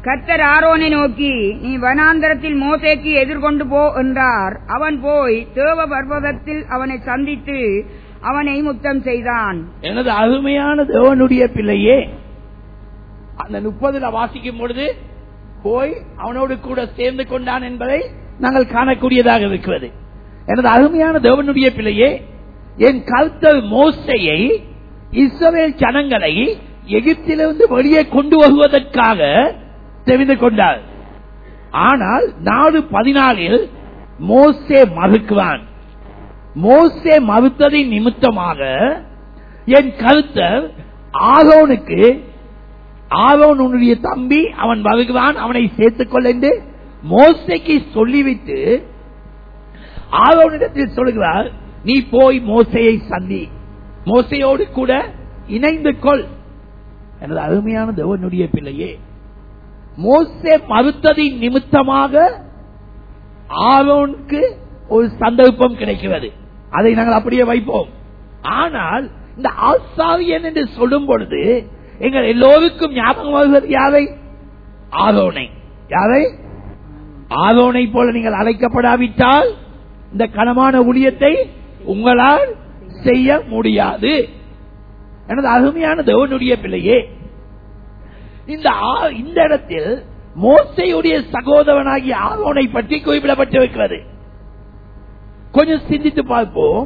கர்த்தர் ஆரோனை நோக்கி நீ வனாந்தரத்தில் மோசேக்கு எதிர்கொண்டு போ என்றார் அவன் போய் தேவ பர்வதத்தில் அவனை சந்தித்து அவனை முத்தம் செய்தான் எனது அருமையான தேவனுடைய பிள்ளையே அந்த முப்பதுல வாசிக்கும் பொழுது போய் அவனோடு கூட சேர்ந்து கொண்டான் என்பதை நாங்கள் காணக்கூடியதாக இருக்கிறது எனது அருமையான தேவனுடைய பிள்ளையே என் கருத்தர் மோசையை இஸ்ரவேல் ஜனங்களை எகிப்திலிருந்து வெளியே கொண்டு வருவதற்காக தெரிந்து கொண்டார் ஆனால் நாடு பதினாலில் மோசே மறுக்குவான் மோசே மறுத்ததின் நிமித்தமாக என் கருத்தர் ஆரோனுக்கு ஆரோன் உன்னுடைய தம்பி அவன் வருகிறான் அவனை சேர்த்துக் கொள்ள என்று மோசைக்கு சொல்லிவிட்டு ஆரோனிடத்தில் சொல்கிறார் நீ போய் மோசையை சந்தி மோசையோடு கூட இணைந்து கொள் எனது அருமையான தேவனுடைய பிள்ளையே மோசே மறுத்ததின் நிமித்தமாக ஆரோனுக்கு ஒரு சந்தர்ப்பம் கிடைக்கிறது அதை நாங்கள் அப்படியே வைப்போம் ஆனால் இந்த ஆசாரியன் என்று சொல்லும் பொழுது எங்கள் எல்லோருக்கும் ஞாபகம் வருவது யாரை ஆரோனை யாரை ஆரோனை போல நீங்கள் அழைக்கப்படாவிட்டால் இந்த கனமான ஊழியத்தை உங்களால் செய்ய முடியாது எனது அருமையான தேவனுடைய பிள்ளையே இந்த ஆ- இந்த இடத்தில் மோசையுடைய சகோதரனாகிய ஆரோனை பற்றி குறிப்பிடப்பட்டிருக்கிறது கொஞ்சம் சிந்தித்து பார்ப்போம்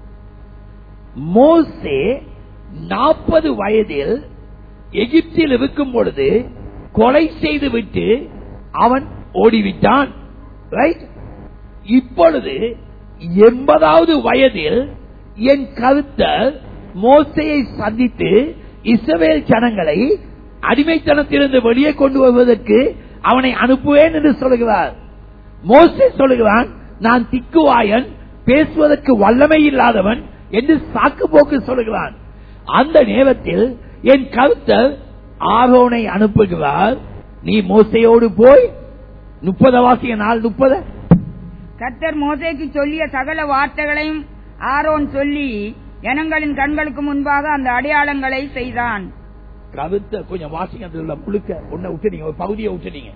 மோசே நாற்பது வயதில் எகிப்தில் இருக்கும் பொழுது கொலை செய்து விட்டு அவன் ஓடிவிட்டான் ரைட் இப்பொழுது எண்பதாவது வயதில் என் கருத்தர் மோசையை சந்தித்து இஸ்ரவேல் ஜனங்களை அடிமைத்தனத்திலிருந்து வெளியே கொண்டு வருவதற்கு அவனை அனுப்புவேன் என்று சொல்லுகிறார் மோசே சொல்லுகிறான் நான் திக்குவாயன் பேசுவதற்கு வல்லமை இல்லாதவன் என்று சாக்கு போக்கு சொல்லுகிறான் அந்த நேரத்தில் என் கருத்தர் ஆரோனை அனுப்புகிறார் நீ மோசையோடு போய் முப்பது வாசிய நாள் முப்பது கர்த்தர் மோசேக்கு சொல்லிய சகல வார்த்தைகளையும் ஆரோன் சொல்லி ஜனங்களின் கண்களுக்கு முன்பாக அந்த அடையாளங்களை செய்தான் கருத்த கொஞ்சம் வாசிங்க அதுல முழுக்க ஒன்ன விட்டுனீங்க ஒரு பகுதியை விட்டுனீங்க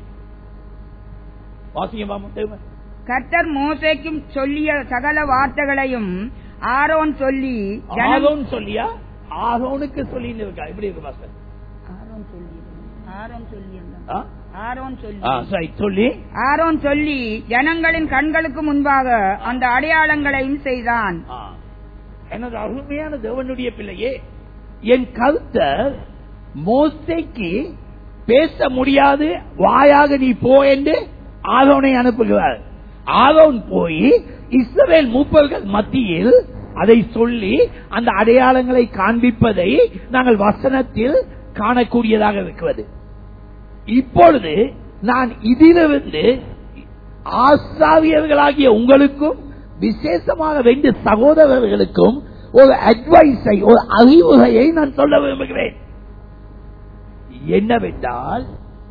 வாசிங்க மாமா தேவை கர்த்தர் மோசேக்கும் சொல்லிய சகல வார்த்தைகளையும் ஆரோன் சொல்லி ஜன- ஆரோன் சொல்லியா ஆரோனுக்கு சொல்லி இருக்கா எப்படி இருக்கு பாஸ்டர் ஆரோன் சொல்லியிருந்தான். ஆரோன் சொல்லியிருந்தான். ஆ? ஆரோன் சொல்லி ஆ, சரி சொல்லி ஆரோன் சொல்லி ஜனங்களின் கண்களுக்கு முன்பாக அந்த அடையாளங்களையும் செய்தான் ஆ. எனது அருமையான தேவனுடைய பிள்ளையே என் கருத்தர் மோசைக்கு பேச முடியாது வாயாக நீ போ என்று ஆரோனை அனுப்புகிறார் ஆரோன் போய் இஸ்ரவேல் மூப்பர்கள் மத்தியில் அதை சொல்லி அந்த அடையாளங்களை காண்பிப்பதை நாங்கள் வசனத்தில் காணக்கூடியதாக இருக்கிறது இப்பொழுது நான் இதிலிருந்து ஆசாரியர்களாகிய உங்களுக்கும் விசேஷமாக ரெண்டு சகோதரர்களுக்கும் ஒரு அட்வைஸை ஒரு அறிவுரையை நான் சொல்ல விரும்புகிறேன் என்னவென்றால்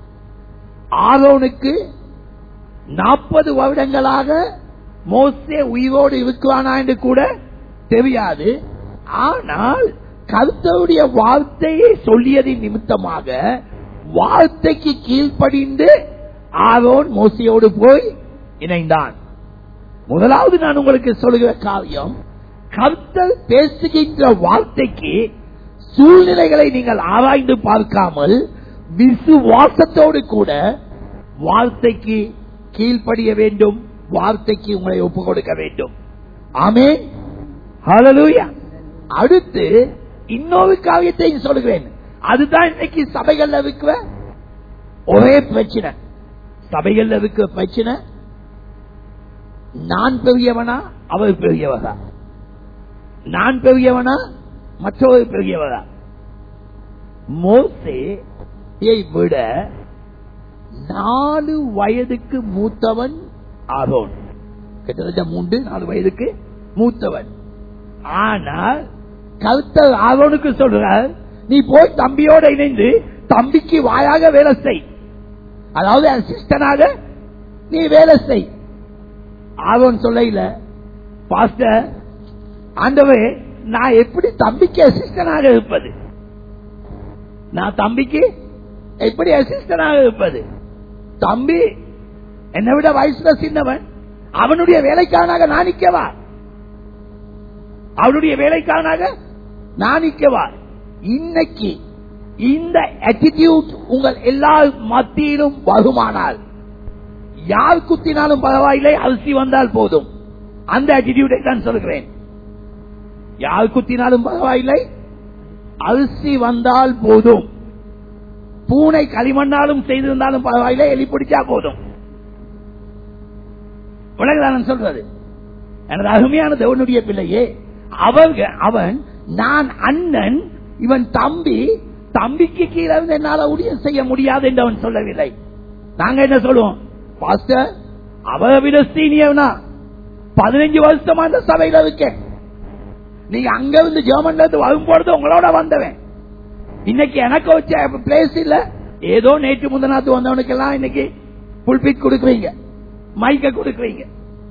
ஆரோனுக்கு நாற்பது வருடங்களாக மோசே உயிரோடு இருக்கிறானா என்று கூட தெரியாது ஆனால் கருத்தருடைய வார்த்தையை சொல்லியதின் நிமித்தமாக வார்த்தைக்கு கீழ்ப்படிந்து ஆரோன் மோசையோடு போய் இணைந்தான் முதலாவது நான் உங்களுக்கு சொல்லுகிற காரியம் கர்த்தர் பேசுகின்ற வார்த்தைக்கு சூழ்நிலைகளை நீங்கள் ஆராய்ந்து பார்க்காமல் விசுவாசத்தோடு கூட வார்த்தைக்கு கீழ்ப்படிய வேண்டும் வார்த்தைக்கு உங்களை ஒப்புக் கொடுக்க வேண்டும் ஆமே ஹalleluya அடுத்து இன்னொரு காரியத்தையும் சொல்கிறேன் அதுதான் இன்னைக்கு சபைகள்ல இருக்கிற ஒரே பிரச்சனை சபைகள்ல இருக்கிற பிரச்சனை நான் பெரியவனா அவர் பெரியவரா நான் பெரியவனா மற்றவர் பெரியவரா மோசேயை விட நாலு வயதுக்கு மூத்தவன் ஆரோன் கிட்டத்தட்ட மூன்று நாலு வயதுக்கு மூத்தவன் ஆனால் கருத்தர் ஆரோனுக்கு சொல்றார் நீ போய் தம்பியோட இணைந்து தம்பிக்கு வாயாக வேலை செய் அதாவது அசிஸ்டனாக நீ வேலை செய் ஆரோன் சொல்ல இல்ல பாஸ்டர் ஆண்டவே நான் எப்படி தம்பிக்கு அசிஸ்டனாக இருப்பது நான் தம்பிக்கு எப்படி அசிஸ்டனாக இருப்பது தம்பி என்னை விட வயசுல சின்னவன் அவனுடைய வேலைக்காரனாக நான் நிக்கவா அவனுடைய வேலைக்காரனாக நான் நிக்கவா இன்னைக்கு இந்த attitude உங்கள் எல்லா மத்தியிலும் வருமானால் யார் குத்தினாலும் பரவாயில்லை அரிசி வந்தால் போதும் அந்த attitude தான் சொல்கிறேன் யார் குத்தினாலும் பரவாயில்லை அரிசி வந்தால் போதும் பூனை களிமண்ணாலும் செய்திருந்தாலும் பரவாயில்லை எலி பிடிச்சா போதும் உலகதான் சொல்றது எனது அருமையான தேவனுடைய பிள்ளையே அவங்க அவன் நான் அண்ணன் இவன் தம்பி தம்பிக்கு கீழே இருந்து என்னால ஊழியம் செய்ய முடியாது என்று அவன் சொல்லவில்லை நாங்க என்ன சொல்லுவோம் பாஸ்டர் அவ விட சீனியர்னா பதினஞ்சு வருஷமா இந்த சபையில இருக்கேன் நீங்க அங்க இருந்து ஜெர்மன்ல இருந்து வரும்பொழுது உங்களோட வந்தவன் இன்னைக்கு எனக்கு வச்ச பிளேஸ் இல்ல ஏதோ நேற்று முந்தநாத்து வந்தவனுக்கு எல்லாம் இன்னைக்கு புல்பிட் கொடுக்குறீங்க மைக்க கொடுக்குறீங்க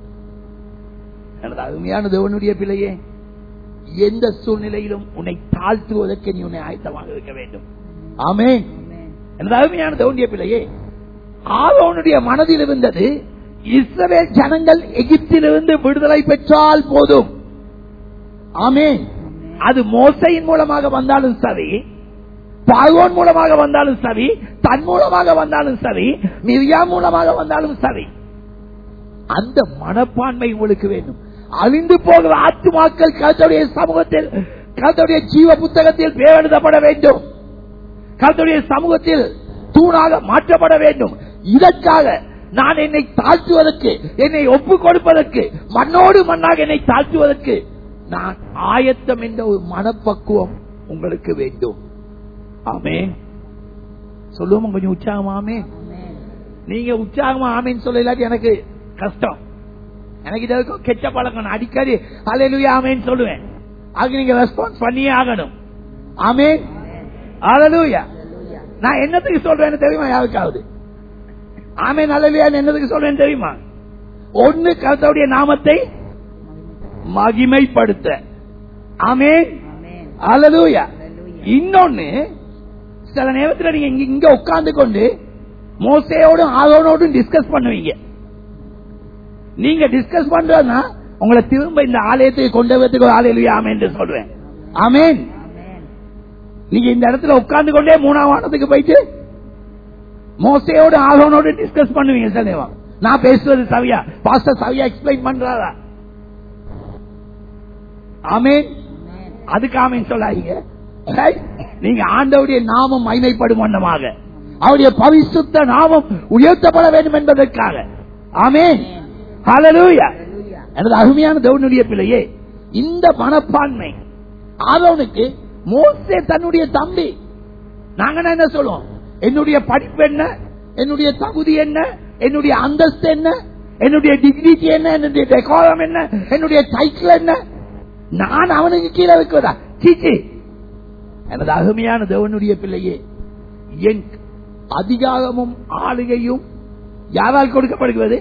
எனது அருமையான தேவனுடைய பிள்ளையே எந்த சூழ்நிலையிலும் உன்னை தாழ்த்துவதற்கு நீ உன்னை ஆயத்தமாக இருக்க வேண்டும் ஆமே எனது அருமையான தேவனுடைய பிள்ளையே ஆரோனுடைய மனதில் இருந்தது இஸ்ரவேல் ஜனங்கள் எகிப்திலிருந்து விடுதலை பெற்றால் போதும் ஆமென் அது மோசையின் மூலமாக வந்தாலும் சரி பார்வோன் மூலமாக வந்தாலும் சரி தன் மூலமாக வந்தாலும் சரி மிரியா மூலமாக வந்தாலும் சரி அந்த மனப்பான்மை உங்களுக்கு வேண்டும் அழிந்து போகிற ஆத்துமாக்கள் கருத்துடைய சமூகத்தில் கருத்துடைய ஜீவ புத்தகத்தில் பேர் எழுதப்பட வேண்டும் கருத்துடைய சமூகத்தில் தூணாக மாற்றப்பட வேண்டும் இதற்காக நான் என்னை தாழ்த்துவதற்கு என்னை ஒப்புக் கொடுப்பதற்கு மண்ணோடு மண்ணாக என்னை தாழ்த்துவதற்கு நான் ஆயத்தம் என்ற ஒரு மனப்பக்குவம் உங்களுக்கு வேண்டும் ஆமே சொல்லுவோம் கொஞ்சம் உற்சாகமா ஆமே நீங்க உற்சாகமா ஆமேன்னு சொல்லலாட்டி எனக்கு கஷ்டம் எனக்கு இதற்கு கெட்ட பழக்கம் நான் அடிக்கடி அலையிலுயா ஆமேன்னு சொல்லுவேன் அதுக்கு நீங்க ரெஸ்பான்ஸ் பண்ணியே ஆகணும் ஆமே அலலுயா நான் என்னத்துக்கு சொல்றேன்னு தெரியுமா யாருக்காவது ஆமே நல்லலையா என்னதுக்கு சொல்றேன்னு தெரியுமா ஒன்னு கருத்தவுடைய நாமத்தை மகிமைப்படுத்த ஆமே அலலுயா இன்னொன்னு சில நேரத்தில் நீங்க இங்க- இங்க உட்கார்ந்து கொண்டு மோசையோடும் ஆரோனோடும் டிஸ்கஸ் பண்ணுவீங்க நீங்க டிஸ்கஸ் பண்றதுனா உங்களை திரும்ப இந்த ஆலயத்துக்கு கொண்டு வரதுக்கு ஒரு ஆலயம் ஆமே என்று சொல்றேன் ஆமேன் நீங்க இந்த இடத்துல உட்கார்ந்து கொண்டே மூணாம் வானத்துக்கு போயிட்டு மோசையோடு ஆரோனோடு டிஸ்கஸ் பண்ணுவீங்க சில நேரம் நான் பேசுறது சவியா பாஸ்டர் சவியா எக்ஸ்பிளைன் பண்றாரா ஆமேன் அதுக்கு ஆமேன் சொல்லாதீங்க Right? நீங்க ஆண்டவுடைய நாமம் மைமைப்படும் வண்ணமாக அவருடைய பரிசுத்த நாமம் உயர்த்தப்பட வேண்டும் என்பதற்காக ஆமேன் ஹalleluya எனது அருமையான தேவனுடைய பிள்ளையே இந்த மனப்பான்மை ஆதவனுக்கு மோசே தன்னுடைய தம்பி நாங்க என்ன சொல்லுவோம் என்னுடைய படிப்பு என்ன என்னுடைய தகுதி என்ன என்னுடைய அந்தஸ்து என்ன என்னுடைய டிகிரிட்டி என்ன என்னுடைய டெக்கோரம் என்ன என்னுடைய டைட்டில் என்ன நான் அவனுக்கு கீழே வைக்கிறதா சீச்சி எனது அருமையான தேவனுடைய பிள்ளையே என் அதிகாரமும் ஆளுகையும் யாரால் கொடுக்கப்படுகிறது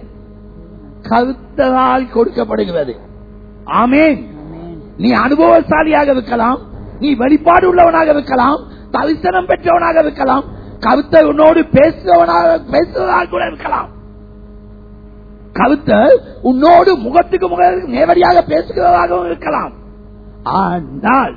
கருத்தரால் கொடுக்கப்படுகிறது ஆமேன் நீ அனுபவசாலியாக இருக்கலாம் நீ வெளிப்பாடு உள்ளவனாக இருக்கலாம் தரிசனம் பெற்றவனாக இருக்கலாம் கருத்தர் உன்னோடு பேசுறவனாக பேசுவதாக கூட இருக்கலாம் கருத்தர் உன்னோடு முகத்துக்கு முக நேரடியாக பேசுகிறவராகவும் இருக்கலாம் ஆனால்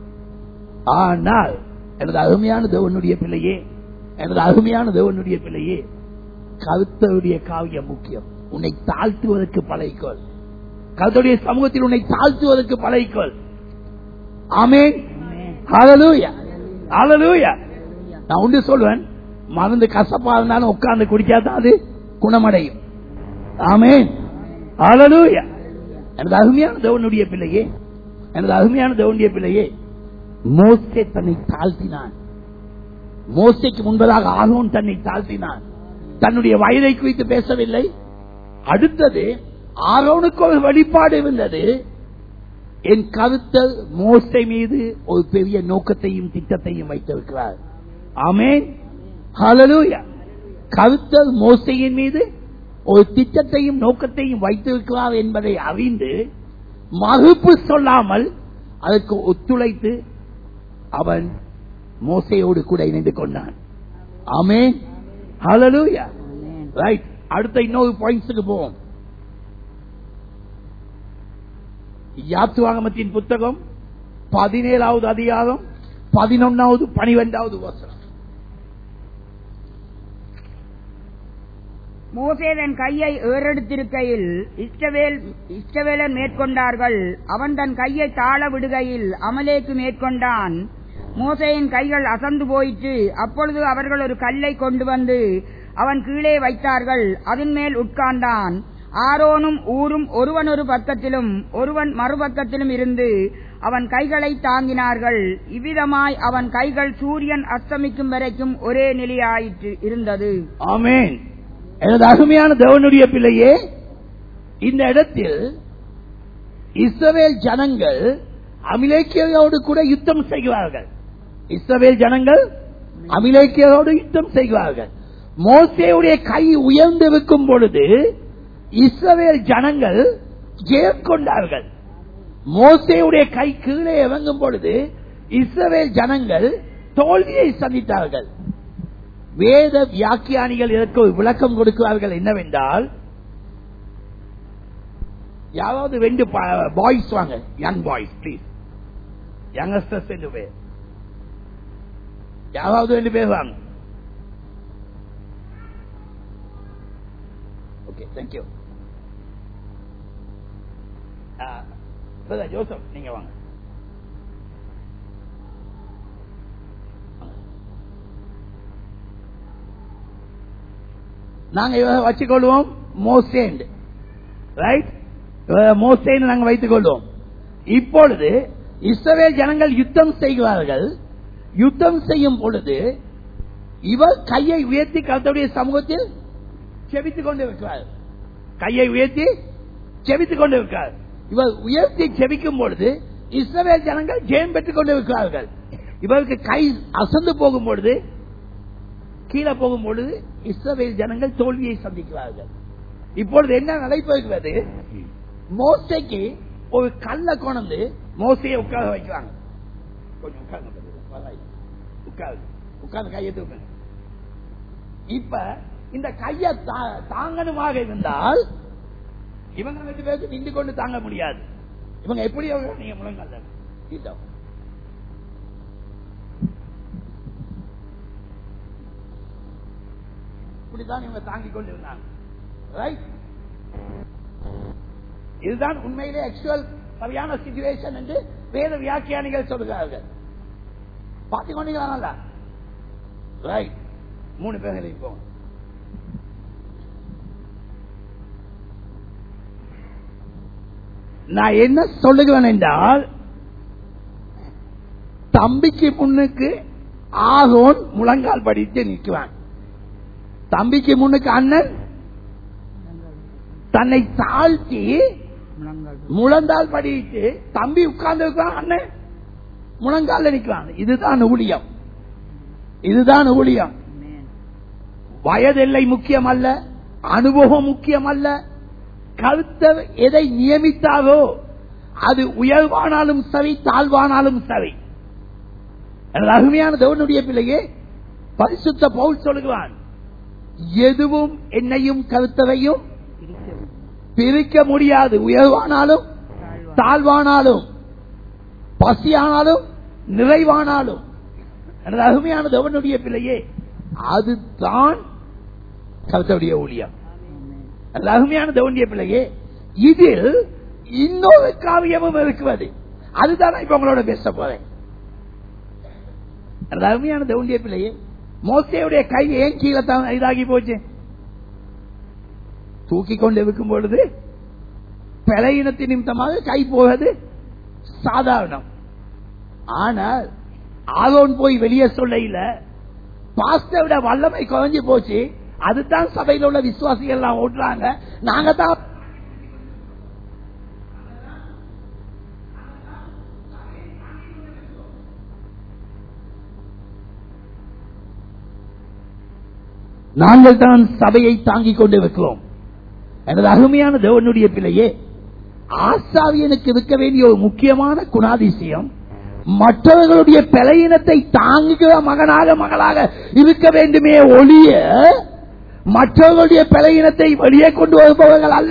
ஆனால் எனது அருமையான தேவனுடைய பிள்ளையே எனது அருமையான தேவனுடைய பிள்ளையே கருத்தருடைய காவியம் முக்கியம் உன்னை தாழ்த்துவதற்கு பழகிக்கொள் கருத்துடைய சமூகத்தில் உன்னை தாழ்த்துவதற்கு பழகிக்கொள் ஆமேன் ஹalleluya ஹalleluya நான் ஒன்று சொல்வேன் மருந்து கசப்பா இருந்தாலும் உட்கார்ந்து குடிக்காதான் அது குணமடையும் ஆமேன் ஹalleluya எனது அருமையான தேவனுடைய பிள்ளையே எனது அருமையான தேவனுடைய பிள்ளையே மோசே தன்னை தாழ்த்தினான் மோசைக்கு முன்பதாக ஆரோன் தன்னை தாழ்த்தினான் தன்னுடைய வயதை குறித்து பேசவில்லை அடுத்தது ஆரோனுக்கு ஒரு வெளிப்பாடு இருந்தது என் கருத்தர் மோசை மீது ஒரு பெரிய நோக்கத்தையும் திட்டத்தையும் வைத்திருக்கிறார் ஆமேன் ஹalleluya கருத்தர் மோசையின் மீது ஒரு திட்டத்தையும் நோக்கத்தையும் வைத்திருக்கிறார் என்பதை அறிந்து மறுப்பு சொல்லாமல் அதற்கு ஒத்துழைத்து அவன் மோசையோடு கூட இணைந்து கொண்டான் ஆமேன் ஹalleluya ரைட் அடுத்த இன்னொரு பாயிண்ட்ஸுக்கு போவோம் யாத்துவாகமத்தின் புத்தகம் பதினேழாவது அதிகாரம் பதினொன்னாவது பனிரெண்டாவது வசனம் மோசே தன் கையை ஏறெடுத்திருக்கையில் இஷ்டவேல் இஷ்டவேலர் மேற்கொண்டார்கள் அவன் தன் கையை தாழ விடுகையில் அமலேக்கு மேற்கொண்டான் மோசேயின் கைகள் அசந்து போயிற்று அப்பொழுது அவர்கள் ஒரு கல்லை கொண்டு வந்து அவன் கீழே வைத்தார்கள் அதன் மேல் உட்கார்ந்தான் ஆரோனும் ஊரும் ஒருவன் ஒரு பக்கத்திலும் ஒருவன் மறுபக்கத்திலும் இருந்து அவன் கைகளை தாங்கினார்கள் இவ்விதமாய் அவன் கைகள் சூரியன் அஸ்தமிக்கும் வரைக்கும் ஒரே நிலையாயிற்று இருந்தது ஆமென் எனது அருமையான தேவனுடைய பிள்ளையே இந்த இடத்தில் இஸ்ரவேல் ஜனங்கள் அமிலேக்கியோடு கூட யுத்தம் செய்வார்கள் இஸ்ரவேல் ஜனங்கள் அமிலேக்கியோடு யுத்தம் செய்வார்கள் மோசேயுடைய கை உயர்ந்திருக்கும் பொழுது இஸ்ரவேல் ஜனங்கள் ஜெயம் கொண்டார்கள் மோசேயுடைய கை கீழே இறங்கும் பொழுது இஸ்ரவேல் ஜனங்கள் தோல்வியை சந்தித்தார்கள் வேத வியாக்கியானிகள் இதற்கு ஒரு விளக்கம் கொடுக்கிறார்கள் என்னவென்றால் யாராவது ரெண்டு பாய்ஸ் வாங்க யங் பாய்ஸ் ப்ளீஸ் யங்கஸ்டர்ஸ் ரெண்டு பேர் யாராவது ரெண்டு பேர் வாங்க ஓகே தேங்க்யூ ஜோசப் நீங்க வாங்க நாங்க இவரை வச்சுக்கொள்வோம் மோசேண்ட் ரைட் மோசேன்னு நாங்க வைத்துக் கொள்வோம் இப்பொழுது இஸ்ரவேல் ஜனங்கள் யுத்தம் செய்கிறார்கள் யுத்தம் செய்யும் பொழுது இவர் கையை உயர்த்தி கருத்துடைய சமூகத்தில் செவித்துக் கொண்டு இருக்கிறார் கையை உயர்த்தி செவித்துக் கொண்டு இருக்கிறார் இவர் உயர்த்தி செவிக்கும் பொழுது இஸ்ரவேல் ஜனங்கள் ஜெயம் பெற்றுக் கொண்டு இருக்கிறார்கள் இவருக்கு கை அசந்து போகும் பொழுது கீழே போகும் பொழுது இஸ்ரவேல் ஜனங்கள் தோல்வியை சந்திக்கிறார்கள் இப்பொழுது என்ன நடைபெறுகிறது மோசைக்கு ஒரு கல்ல கொண்டு மோசையை உட்கார வைக்கிறாங்க கொஞ்சம் உட்கார்ந்து உட்காரு உட்கார்ந்து கையை தூக்குங்க இப்ப இந்த கைய தாங்கணுமாக இருந்தால் இவங்க ரெண்டு பேருக்கு நின்று கொண்டு தாங்க முடியாது இவங்க எப்படி நீங்க முழங்கால இதோ. இப்படித்தான் இவங்க தாங்கிக் கொண்டிருந்தாங்க ரைட் இதுதான் உண்மையிலே ஆக்சுவல் சரியான சிச்சுவேஷன் என்று வேத வியாக்கியானிகள் சொல்கிறார்கள் பார்த்துக் கொண்டீங்களா ரைட் மூணு பேர்கள் இப்போ நான் என்ன சொல்லுகிறேன் என்றால் தம்பிக்கு முன்னுக்கு ஆகோன் முழங்கால் படித்து நிற்கிறான் தம்பிக்கு முன்னுக்கு அண்ணன் தன்னை தாழ்த்தி முழந்தால் படிட்டு தம்பி உட்கார்ந்து இருக்கிறான் அண்ணன் முழங்கால நிற்கிறான் இதுதான் ஊழியம் இதுதான் ஊழியம் வயதெல்லை முக்கியம் அல்ல அனுபவம் முக்கியம் அல்ல கருத்தர் எதை நியமித்தாரோ அது உயர்வானாலும் சரி தாழ்வானாலும் சரி எனது அருமையான தேவனுடைய பிள்ளையே பரிசுத்த பவுல் சொல்லுகிறான் எதுவும் என்னையும் கருத்தரையும் பிரிக்க முடியாது உயர்வானாலும் தாழ்வானாலும் பசியானாலும் நிறைவானாலும் எனது அருமையான தேவனுடைய பிள்ளையே அதுதான் கருத்தருடைய ஊழியம் எனது அருமையான தேவனுடைய பிள்ளையே இதில் இன்னொரு காவியமும் இருக்கிறது அதுதான் இப்ப உங்களோட பேச போறேன் எனது அருமையான தேவனுடைய பிள்ளையே மோசையுடைய கை ஏன் கீழே தான் இதாகி போச்சு தூக்கி கொண்டு இருக்கும் பொழுது பிழையினத்தின் நிமித்தமாக கை போவது சாதாரணம் ஆனால் ஆகோன் போய் வெளியே சொல்ல பாஸ்டரோட வல்லமை குறைஞ்சு போச்சு அதுதான் சபையில் உள்ள விசுவாசிகள் எல்லாம் ஓட்டுறாங்க நாங்க தான் நாங்கள் தான் சபையை தாங்கிக் கொண்டு இருக்கிறோம் எனது அருமையான தேவனுடைய பிள்ளையே ஆசாவியனுக்கு இருக்க வேண்டிய ஒரு முக்கியமான குணாதிசயம் மற்றவர்களுடைய பலையினத்தை தாங்குகிற மகனாக மகளாக இருக்க வேண்டுமே ஒழிய மற்றவர்களுடைய பலகீனத்தை வெளியே கொண்டு வருபவர்கள் அல்ல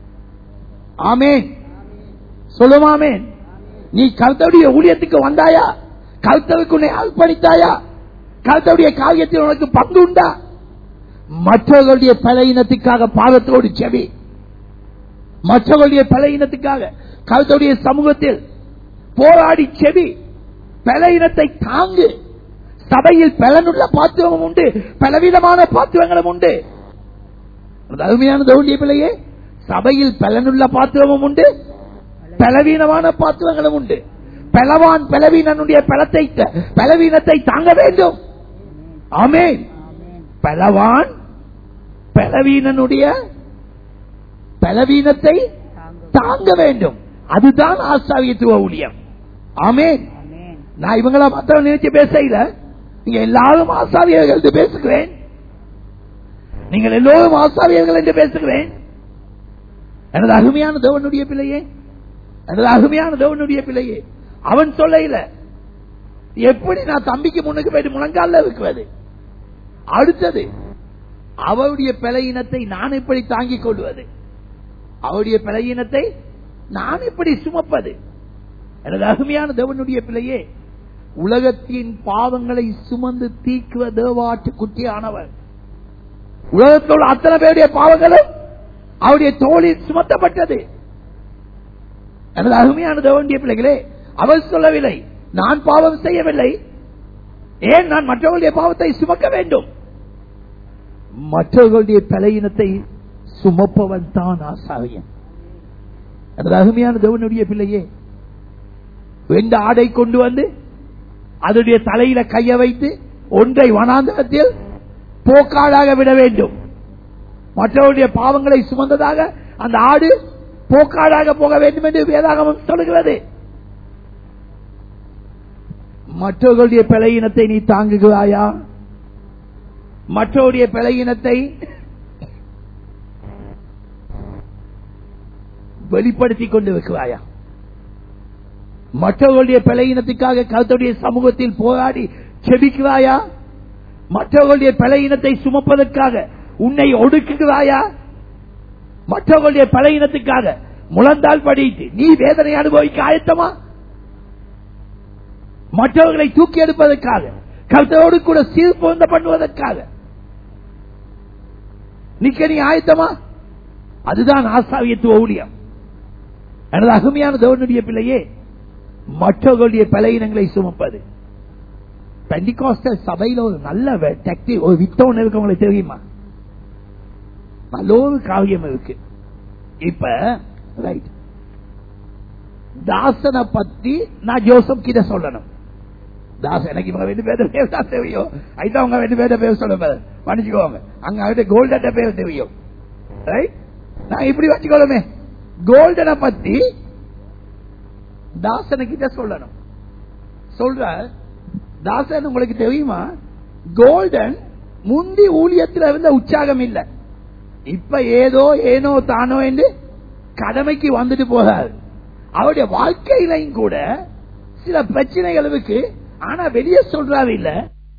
ஆமேன் சொல்லுமாமேன் நீ கருத்தவுடைய ஊழியத்துக்கு வந்தாயா கருத்தவுக்கு உன்னை அர்ப்பணித்தாயா கருத்தவுடைய காரியத்தில் உனக்கு பங்கு உண்டா மற்றவர்களுடைய பலகீனத்துக்காக பாதத்தோடு செவி மற்றவர்களுடைய பலகீனத்துக்காக கருத்துடைய சமூகத்தில் போராடி செவி பலகீனத்தை தாங்கு சபையில் பலனுள்ள பாத்திரமும் உண்டு பலவிதமான பாத்திரங்களும் உண்டு அது அருமையான தோண்டிய பிள்ளையே சபையில் பலனுள்ள பாத்திரமும் உண்டு பலவீனமான பாத்திரங்களும் உண்டு பலவான் பலவீனனுடைய பலத்தை பலவீனத்தை தாங்க வேண்டும் ஆமேன் பலவான் பலவீனனுடைய பலவீனத்தை தாங்க வேண்டும் அதுதான் ஆசாவியத்துவ ஊழியம் ஆமேன் ஆமென். நான் இவங்கள மாத்திரம் நினைச்சு பேசல நீங்க எல்லாரும் ஆசாரியர்கள் என்று பேசுகிறேன் நீங்கள் எல்லோரும் ஆசாரியர்கள் என்று பேசுகிறேன் எனது அருமையான தேவனுடைய பிள்ளையே எனது அருமையான தேவனுடைய பிள்ளையே அவன் சொல்ல எப்படி நான் தம்பிக்கு முன்னுக்கு போயிட்டு முழங்கால இருக்கிறது அடுத்தது அவருடைய பலையினத்தை நான் எப்படி தாங்கிக் கொள்வது அவருடைய பலையினத்தை நான் எப்படி சுமப்பது எனது அருமையான தேவனுடைய பிள்ளையே உலகத்தின் பாவங்களை சுமந்து தீக்குவ தேவாட்டு குட்டியானவர் உலகத்தில் உள்ள அத்தனை பேருடைய பாவங்களும் அவருடைய தோளில் சுமத்தப்பட்டது எனது அருமையான தேவனுடைய பிள்ளைகளே அவர் சொல்லவில்லை நான் பாவம் செய்யவில்லை ஏன் நான் மற்றவர்களுடைய பாவத்தை சுமக்க வேண்டும் மற்றவர்களுடைய தலையினத்தை சுமப்பவன் தான் ஆசாரியன் எனது அருமையான தேவனுடைய பிள்ளையே வெந்த ஆடை கொண்டு வந்து அதனுடைய தலையில கைய வைத்து ஒன்றை வனாந்தரத்தில் போக்காடாக விட வேண்டும் மற்றவருடைய பாவங்களை சுமந்ததாக அந்த ஆடு போக்காடாக போக வேண்டும் என்று வேதாகமம் சொல்லுகிறது மற்றவர்களுடைய பலையினத்தை நீ தாங்குகிறாயா மற்றவருடைய பலையினத்தை வெளிப்படுத்திக் கொண்டு வைக்கிறாயா மற்றவர்களுடைய பலையினத்துக்காக கருத்துடைய சமூகத்தில் போராடி செபிக்கிறாயா மற்றவர்களுடைய பலையினத்தை சுமப்பதற்காக உன்னை ஒடுக்குகிறாயா மற்றவர்களுடைய பலையினத்துக்காக முழந்தால் படித்து நீ வேதனை அனுபவிக்க ஆயத்தமா மற்றவர்களை தூக்கி எடுப்பதற்காக கருத்தோடு கூட சீர்பொருந்த பண்ணுவதற்காக நிக்க நீ ஆயத்தமா அதுதான் ஆசாவியத்துவ ஊழியம் எனது அருமையான தேவனுடைய பிள்ளையே மற்றவர்களுடைய பலையினங்களை சுமப்பது பெண்டிகாஸ்டல் சபையில ஒரு நல்ல டெக்டி ஒரு வித்தவன் இருக்கு உங்களுக்கு தெரியுமா நல்ல ஒரு காவியம் இருக்கு இப்ப ரைட் தாசனை பத்தி நான் ஜோசப் கிட்ட சொல்லணும் தாஸ் எனக்கு இவங்க ரெண்டு பேரும் பேர் தான் தெரியும் ஐதான் அவங்க ரெண்டு பேரும் பேர் சொல்ல மன்னிச்சுக்கோங்க அங்க அவர்கிட்ட கோல்டன் பேர் தெரியும் ரைட் நான் இப்படி வச்சுக்கோளுமே கோல்டனை பத்தி தாசனை கிட்ட சொல்லணும் சொல்ற தாசன் உங்களுக்கு தெரியுமா கோல்டன் முந்தி ஊழியத்தில் இருந்த உற்சாகம் இல்ல இப்ப ஏதோ ஏனோ தானோ என்று கடமைக்கு வந்துட்டு போகாது அவருடைய வாழ்க்கையிலையும் கூட சில பிரச்சனைகள் இருக்கு ஆனா வெளியே சொல்றாரு இல்ல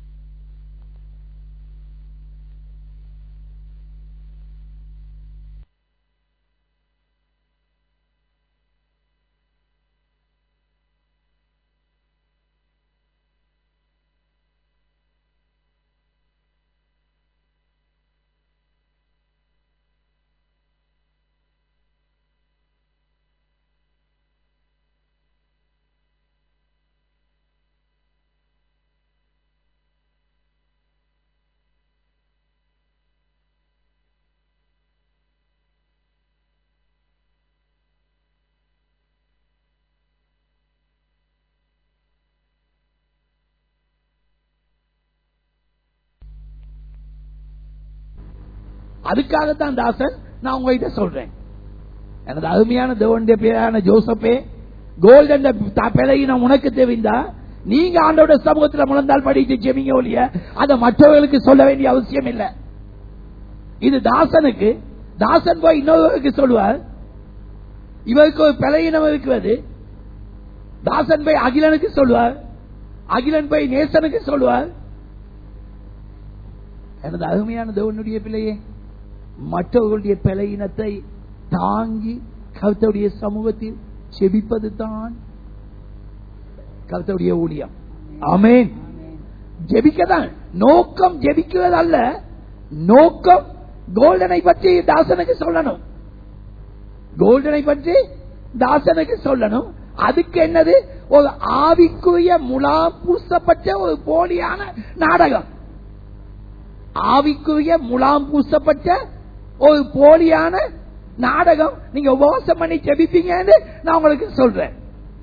அதுக்காகத்தான் தாசன் நான் உங்ககிட்ட சொல்றேன் எனது அருமையான தேவனுடைய பேரான ஜோசப்பே கோல்டன் பிழையினம் உனக்கு தெரிந்தா நீங்க ஆண்டோட சமூகத்தில் முழந்தால் படித்து ஜெமிங்க ஒழிய அதை மற்றவர்களுக்கு சொல்ல வேண்டிய அவசியம் இல்லை இது தாசனுக்கு தாசன் போய் இன்னொருவருக்கு சொல்லுவார் இவருக்கு ஒரு பிழையினம் இருக்கிறது தாசன் போய் அகிலனுக்கு சொல்லுவார் அகிலன் போய் நேசனுக்கு சொல்லுவார் எனது அருமையான தேவனுடைய பிள்ளையே மற்றவர்களுடைய பலையினத்தை தாங்கி கருத்துடைய சமூகத்தில் செபிப்பது தான் கருத்துடைய ஊழியம் ஆமேன் ஜெபிக்கதான் நோக்கம் ஜெபிக்கிறது அல்ல நோக்கம் கோல்டனை பற்றி தாசனுக்கு சொல்லணும் கோல்டனை பற்றி தாசனுக்கு சொல்லணும் அதுக்கு என்னது ஒரு ஆவிக்குரிய முலாம் பூசப்பட்ட ஒரு போலியான நாடகம் ஆவிக்குரிய முலாம் பூசப்பட்ட ஒரு போலியான நாடகம் நீங்க உபவாசம் பண்ணி ஜெபிப்பீங்கன்னு நான் உங்களுக்கு சொல்றேன்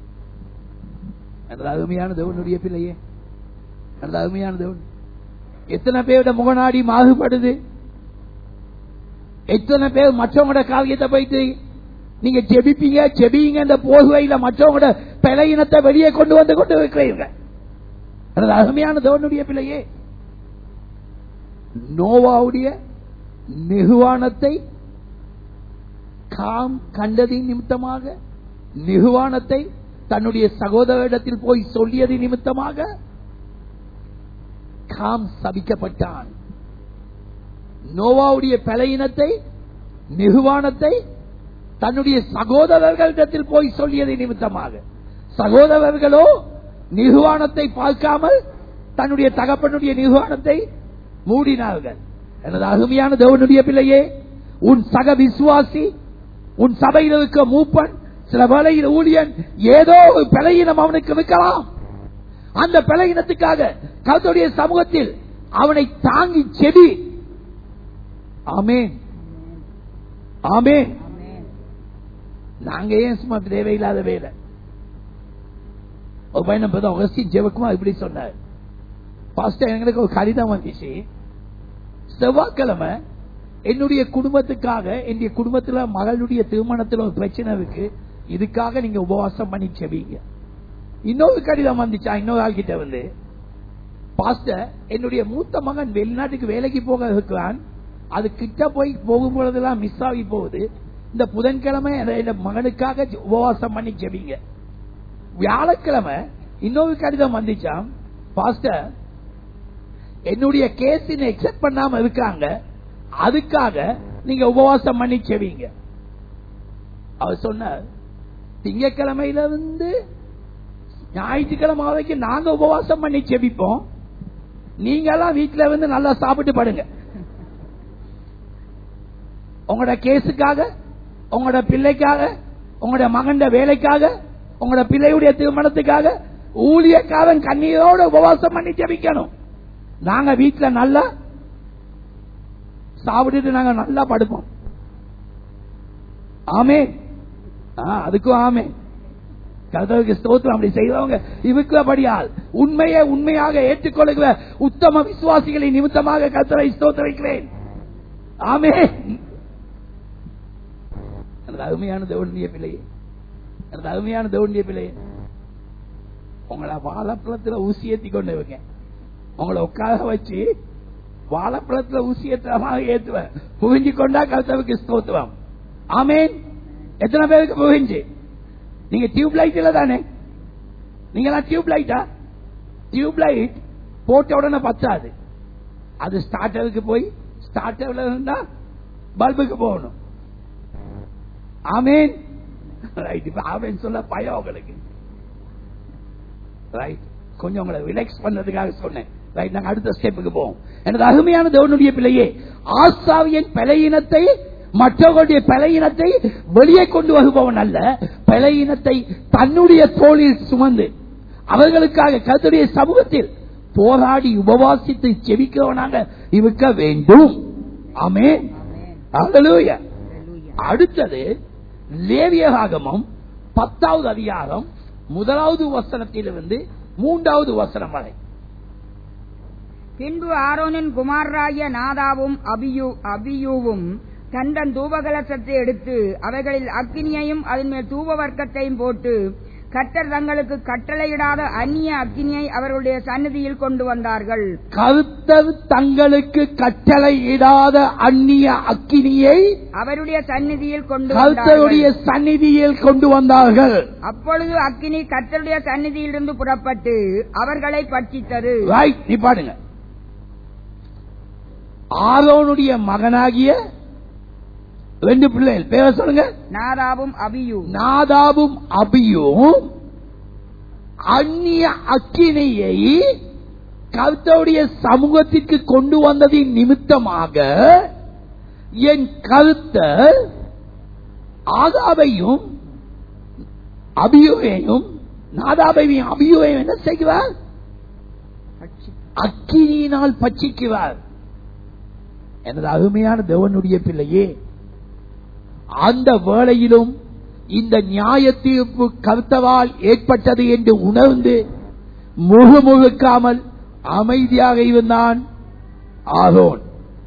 எனது அருமையான தேவனுடைய பிள்ளையே எனது அருமையான தேவன் எத்தனை பேரோட முகநாடி மாறுபடுது எத்தனை பேர் மற்றவங்களோட காவியத்தை போயிட்டு நீங்க ஜெபிப்பீங்க ஜெபிங்க இந்த போகுவையில மற்றவங்களோட பிழையினத்தை வெளியே கொண்டு வந்து கொண்டு இருக்கிறீங்க எனது அருமையான தேவனுடைய பிள்ளையே நோவாவுடைய நிகுவானத்தை காம் கண்டதின் நிமித்தமாக நிகுவானத்தை தன்னுடைய சகோதரிடத்தில் போய் சொல்லியது நிமித்தமாக காம் சபிக்கப்பட்டான் நோவாவுடைய பலையினத்தை நிகுவானத்தை தன்னுடைய சகோதரர்களிடத்தில் போய் சொல்லியது நிமித்தமாக சகோதரர்களோ நிகுவானத்தை பார்க்காமல் தன்னுடைய தகப்பனுடைய நிகுவானத்தை மூடினார்கள் எனது அருமையான தேவனுடைய பிள்ளையே உன் சக விசுவாசி உன் சபையில் இருக்க மூப்பன் சில வேளையில் ஊழியன் ஏதோ ஒரு பிழையினம் அவனுக்கு இருக்கலாம் அந்த பிழையினத்துக்காக கருத்துடைய சமூகத்தில் அவனை தாங்கி செடி ஆமேன் ஆமேன் நாங்க ஏன் சும்மா தேவையில்லாத வேலை ஒரு பையனை பார்த்தா அகஸ்டின் ஜெவக்குமா இப்படி சொன்னார் பாஸ்டர் எங்களுக்கு ஒரு கடிதம் வந்துச்சு செவ்வாய்க்கிழமை என்னுடைய குடும்பத்துக்காக என்னுடைய குடும்பத்துல மகளுடைய திருமணத்துல ஒரு பிரச்சனை இருக்கு இதுக்காக நீங்க உபவாசம் பண்ணி செவீங்க இன்னொரு கடிதம் வந்துச்சா இன்னொரு ஆள் கிட்ட வந்து பாஸ்டர் என்னுடைய மூத்த மகன் வெளிநாட்டுக்கு வேலைக்கு போக இருக்கிறான் அது கிட்ட போய் போகும் பொழுதெல்லாம் மிஸ் ஆகி போகுது இந்த புதன்கிழமை என் மகனுக்காக உபவாசம் பண்ணி ஜெபிங்க வியாழக்கிழமை இன்னொரு கடிதம் வந்துச்சாம் பாஸ்டர் என்னுடைய கேஸ் எக்ஸப்ட் பண்ணாம இருக்காங்க அதுக்காக நீங்க உபவாசம் பண்ணி செவீங்க அவர் சொன்னார் திங்கக்கிழமையில இருந்து ஞாயிற்றுக்கிழமை வரைக்கும் நாங்க உபவாசம் பண்ணி செபிப்போம் நீங்க எல்லாம் வீட்டுல வந்து நல்லா சாப்பிட்டு படுங்க உங்களோட கேஸுக்காக உங்களோட பிள்ளைக்காக உங்களோட மகன் வேலைக்காக உங்களோட பிள்ளையுடைய திருமணத்துக்காக ஊழியக்காரன் கண்ணீரோட உபவாசம் பண்ணி ஜெபிக்கணும் நாங்க வீட்டுல நல்லா சாப்பிட்டுட்டு நாங்க நல்லா படுப்போம் ஆமே அதுக்கும் ஆமே கதவுக்கு ஸ்தோத்திரம் அப்படி செய்தவங்க இருக்கிறபடியால் உண்மையை உண்மையாக ஏற்றுக்கொள்ளுகிற உத்தம விசுவாசிகளின் நிமித்தமாக கத்தரை ஸ்தோத்திரிக்கிறேன் ஆமே எனது அருமையான தேவனுடைய பிள்ளையே எனது அருமையான தேவனுடைய பிள்ளையே உங்களை வாழைப்பழத்துல ஊசி ஏத்தி கொண்டு வைங்க உங்களை உட்கார வச்சு வாழைப்பழத்துல ஊசி ஏற்றமாக ஏத்துவேன் புகிஞ்சு கொண்டா கருத்தவுக்கு ஸ்தோத்துவம் ஆமேன் எத்தனை பேருக்கு புகிஞ்சு நீங்க டியூப் லைட்ல தானே நீங்களாம் டியூப் லைட்டா டியூப் லைட் போட்ட உடனே பத்தாது அது ஸ்டார்டருக்கு போய் ஸ்டார்டர்ல இருந்தா பல்புக்கு போகணும் ஆமேன் ரைட் இப்ப ஆமேன் சொல்ல பயம் உங்களுக்கு ரைட் கொஞ்சம் உங்களை ரிலாக்ஸ் பண்றதுக்காக சொன்னேன் ரைட் நாங்க அடுத்த ஸ்டெப்புக்கு போவோம் எனது அருமையான தேவனுடைய பிள்ளையே ஆசாவியின் பலையினத்தை மற்றவர்களுடைய பலையினத்தை வெளியே கொண்டு வருபவன் அல்ல பலையினத்தை தன்னுடைய தோளில் சுமந்து அவர்களுக்காக கருத்துடைய சமூகத்தில் போராடி உபவாசித்து செவிக்கிறவனாக இருக்க வேண்டும் ஆமே அடுத்தது லேவியகாகமம் பத்தாவது அதிகாரம் முதலாவது வசனத்திலிருந்து மூன்றாவது வசனம் வரை பின்பு ஆரோனின் குமாரராகிய நாதாவும் அபியூ அபியூவும் தண்டன் தூபகலசத்தை எடுத்து அவைகளில் அக்கினியையும் அதன் மேல் தூப வர்க்கத்தையும் போட்டு கர்த்தர் தங்களுக்கு கட்டளையிடாத அந்நிய அக்கினியை அவர்களுடைய சந்நிதியில் கொண்டு வந்தார்கள் கருத்தர் தங்களுக்கு கட்டளை இடாத அந்நிய அக்கினியை அவருடைய சந்நிதியில் கொண்டு கருத்தருடைய வந்தார்கள் சந்நிதியில் கொண்டு வந்தார்கள் அப்பொழுது அக்கினி கர்த்தருடைய சந்நிதியிலிருந்து புறப்பட்டு அவர்களை பட்சித்தது ரைட் நீ பாடுங்க ஆரோனுடைய மகனாகிய ரெண்டு பிள்ளைகள் பேர சொல்லுங்க நாதாபும் அபியும் நாதாபும் அபியும் அந்நிய அக்கினியை கருத்தவுடைய சமூகத்திற்கு கொண்டு வந்ததின் நிமித்தமாக என் கருத்தர் ஆகாபையும் அபியுவையும் நாதாபையும் அபியுவையும் என்ன செய்கிறார் அக்கினியினால் பட்சிக்கிறார் எனது அருமையான தேவனுடைய பிள்ளையே அந்த வேளையிலும் இந்த நியாய தீர்ப்பு கருத்தவால் ஏற்பட்டது என்று உணர்ந்து முழுமுழுக்காமல் அமைதியாக இருந்தான் ஆரோன்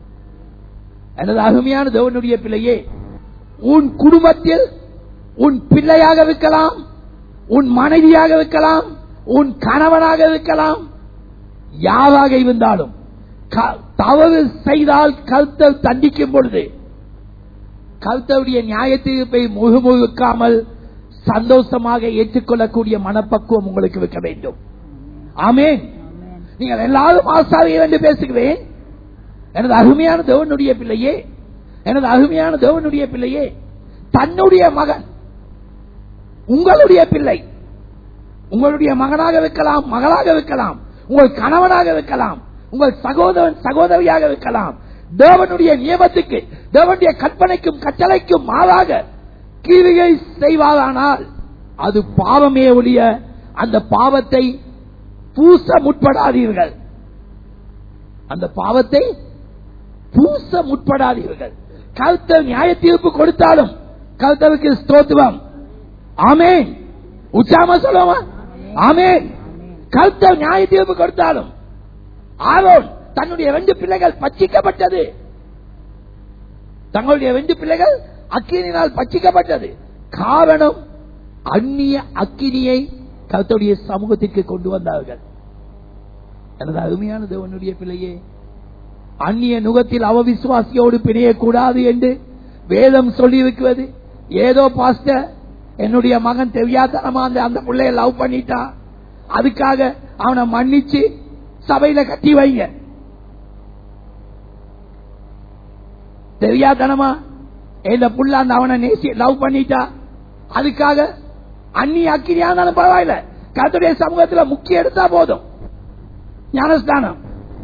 எனது அருமையான தேவனுடைய பிள்ளையே உன் குடும்பத்தில் உன் பிள்ளையாக இருக்கலாம் உன் மனைவியாக இருக்கலாம் உன் கணவனாக இருக்கலாம் யாராக இருந்தாலும் க- தவறு செய்தால் கருத்தல் தண்டிக்கும் பொழுது கருத்தருடைய நியாய தீர்ப்பை முழுமுழுக்காமல் சந்தோஷமாக ஏற்றுக்கொள்ளக்கூடிய மனப்பக்குவம் உங்களுக்கு இருக்க வேண்டும் ஆமென் நீங்கள் எல்லாரும் ஆசாரியர் என்று பேசுகிறேன் எனது அருமையான தேவனுடைய பிள்ளையே எனது அருமையான தேவனுடைய பிள்ளையே தன்னுடைய மகன் உங்களுடைய பிள்ளை உங்களுடைய மகனாக இருக்கலாம் மகளாக இருக்கலாம் உங்கள் கணவனாக இருக்கலாம் உங்கள் சகோதரன் சகோதரியாக இருக்கலாம் தேவனுடைய நியமத்துக்கு தேவனுடைய கற்பனைக்கும் கட்டளைக்கும் மாறாக கீழிகை செய்வாரானால் அது பாவமே ஒழிய அந்த பாவத்தை பூச முற்படாதீர்கள் அந்த பாவத்தை பூச முற்படாதீர்கள் கருத்தர் நியாய தீர்ப்பு கொடுத்தாலும் கருத்தருக்கு ஸ்தோத்துவம் ஆமேன் உச்சாம சொல்லுவா ஆமேன் கருத்தர் நியாய தீர்ப்பு கொடுத்தாலும் ஆரோன் தன்னுடைய ரெண்டு பிள்ளைகள் பச்சிக்கப்பட்டது தங்களுடைய ரெண்டு பிள்ளைகள் அக்கினியினால் பச்சிக்கப்பட்டது காரணம் அந்நிய அக்கினியை கருத்துடைய சமூகத்திற்கு கொண்டு வந்தார்கள் எனது அருமையான தேவனுடைய பிள்ளையே அந்நிய நுகத்தில் அவவிசுவாசியோடு பிணையக்கூடாது என்று வேதம் சொல்லியிருக்கிறது ஏதோ பாஸ்டர் என்னுடைய மகன் தெரியாதனமா அந்த அந்த பிள்ளைய லவ் பண்ணிட்டான் அதுக்காக அவனை மன்னிச்சு சபையில கட்டி வைங்க தெரியாதனமா இந்த புள்ள அந்த அவனை நேசி லவ் பண்ணிட்டா அதுக்காக அந்நி அக்கிரியா இருந்தாலும் பரவாயில்ல கருத்துடைய சமூகத்துல முக்கிய எடுத்தா போதும் ஞானஸ்தானம்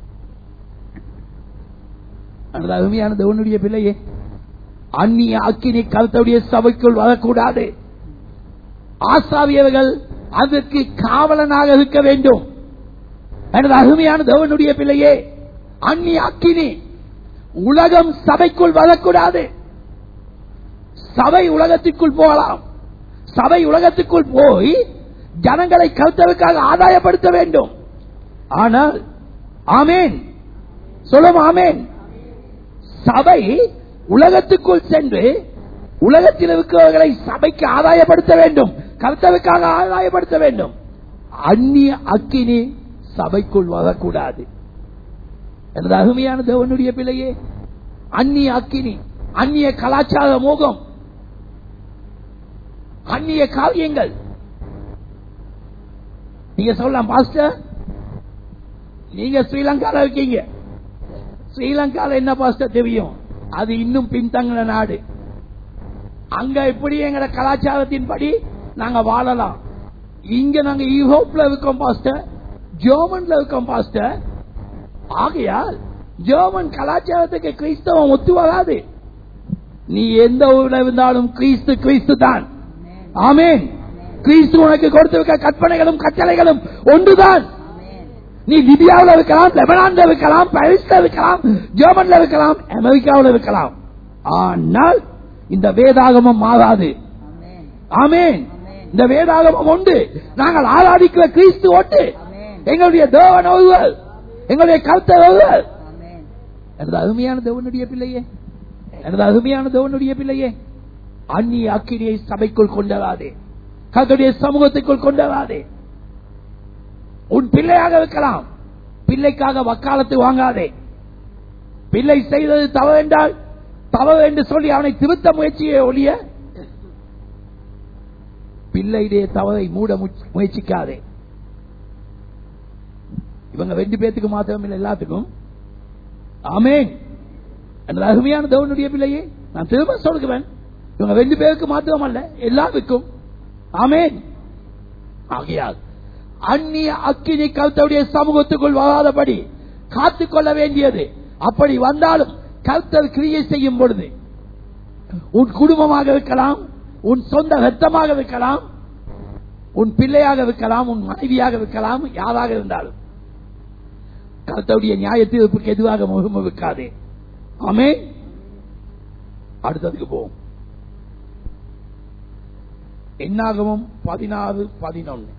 அந்த அருமையான தேவனுடைய பிள்ளையே அந்நிய அக்கினி கருத்துடைய சபைக்குள் வரக்கூடாது ஆசாவியவர்கள் அதற்கு காவலனாக இருக்க வேண்டும் எனது அருமையான தேவனுடைய பிள்ளையே அந்நிய அக்கினி உலகம் சபைக்குள் வரக்கூடாது சபை உலகத்திற்குள் போகலாம் சபை உலகத்துக்குள் போய் ஜனங்களை கருத்தலுக்காக ஆதாயப்படுத்த வேண்டும் ஆனால் ஆமேன் சொல்லும் ஆமேன் சபை உலகத்துக்குள் சென்று உலகத்தில் இருக்கிறவர்களை சபைக்கு ஆதாயப்படுத்த வேண்டும் கருத்தலுக்காக ஆதாயப்படுத்த வேண்டும் அந்நிய அக்கினி சபைக்குள் வரக்கூடாது எனது அருமையான தேவனுடைய பிள்ளையே அந்நிய அக்கினி அந்நிய கலாச்சார மோகம் அந்நிய காரியங்கள் நீங்க சொல்லலாம் பாஸ்டர் நீங்க ஸ்ரீலங்கால இருக்கீங்க ஸ்ரீலங்கால என்ன பாஸ்டர் தெரியும் அது இன்னும் பின்தங்கின நாடு அங்க எப்படி எங்கட கலாச்சாரத்தின்படி நாங்க வாழலாம் இங்க நாங்க யூரோப்ல இருக்கோம் பாஸ்டர் ஜெர்மன்ல இருக்கோம் பாஸ்டர் ஆகையால் ஜெர்மன் கலாச்சாரத்துக்கு கிறிஸ்தவம் ஒத்து வராது நீ எந்த ஊர்ல இருந்தாலும் கிறிஸ்து கிறிஸ்து தான் ஆமேன் கிறிஸ்து உனக்கு கொடுத்திருக்க கற்பனைகளும் கட்டளைகளும் ஒன்றுதான் நீ லிபியாவில் இருக்கலாம் லெபனான்ல இருக்கலாம் பாரிஸ்ல இருக்கலாம் ஜெர்மன்ல இருக்கலாம் அமெரிக்காவில் இருக்கலாம் ஆனால் இந்த வேதாகமம் மாறாது ஆமேன் இந்த வேதாகமம் உண்டு நாங்கள் ஆராதிக்கிற கிறிஸ்து ஒட்டு எங்களுடைய தேவன் ஒருவர் எங்களுடைய கருத்தர் ஒருவர் எனது அருமையான தேவனுடைய பிள்ளையே எனது அருமையான தேவனுடைய பிள்ளையே அந்நிய அக்கினியை சபைக்குள் கொண்டராதே கருத்துடைய சமூகத்துக்குள் கொண்டராதே உன் பிள்ளையாக இருக்கலாம் பிள்ளைக்காக வக்காலத்து வாங்காதே பிள்ளை செய்தது தவறு என்றால் தவறு என்று சொல்லி அவனை திருத்த முயற்சியை ஒழிய பிள்ளையுடைய தவறை மூட முயற்சி- முயற்சிக்காதே இவங்க ரெண்டு பேத்துக்கு மாத்திரம் இல்லை எல்லாத்துக்கும் ஆமேன் எனது அருமையான தேவனுடைய பிள்ளையே நான் திரும்ப சொல்கிறேன் இவங்க ரெண்டு பேருக்கு மாத்திரம் அல்ல எல்லாருக்கும் ஆமேன் ஆகையால் அந்நிய அக்கினி கருத்தருடைய சமூகத்துக்குள் வராதபடி காத்துக்கொள்ள வேண்டியது அப்படி வந்தாலும் கருத்தர் கிரியை செய்யும் பொழுது உன் குடும்பமாக இருக்கலாம் உன் சொந்த ரத்தமாக இருக்கலாம் உன் பிள்ளையாக இருக்கலாம் உன் மனைவியாக இருக்கலாம் யாராக இருந்தாலும் கருத்தருடைய நியாய தீர்ப்புக்கு எதுவாக முகம் இருக்காதே ஆமே அடுத்ததுக்கு போவோம் என்னாகவும் பதினாறு பதினொன்னு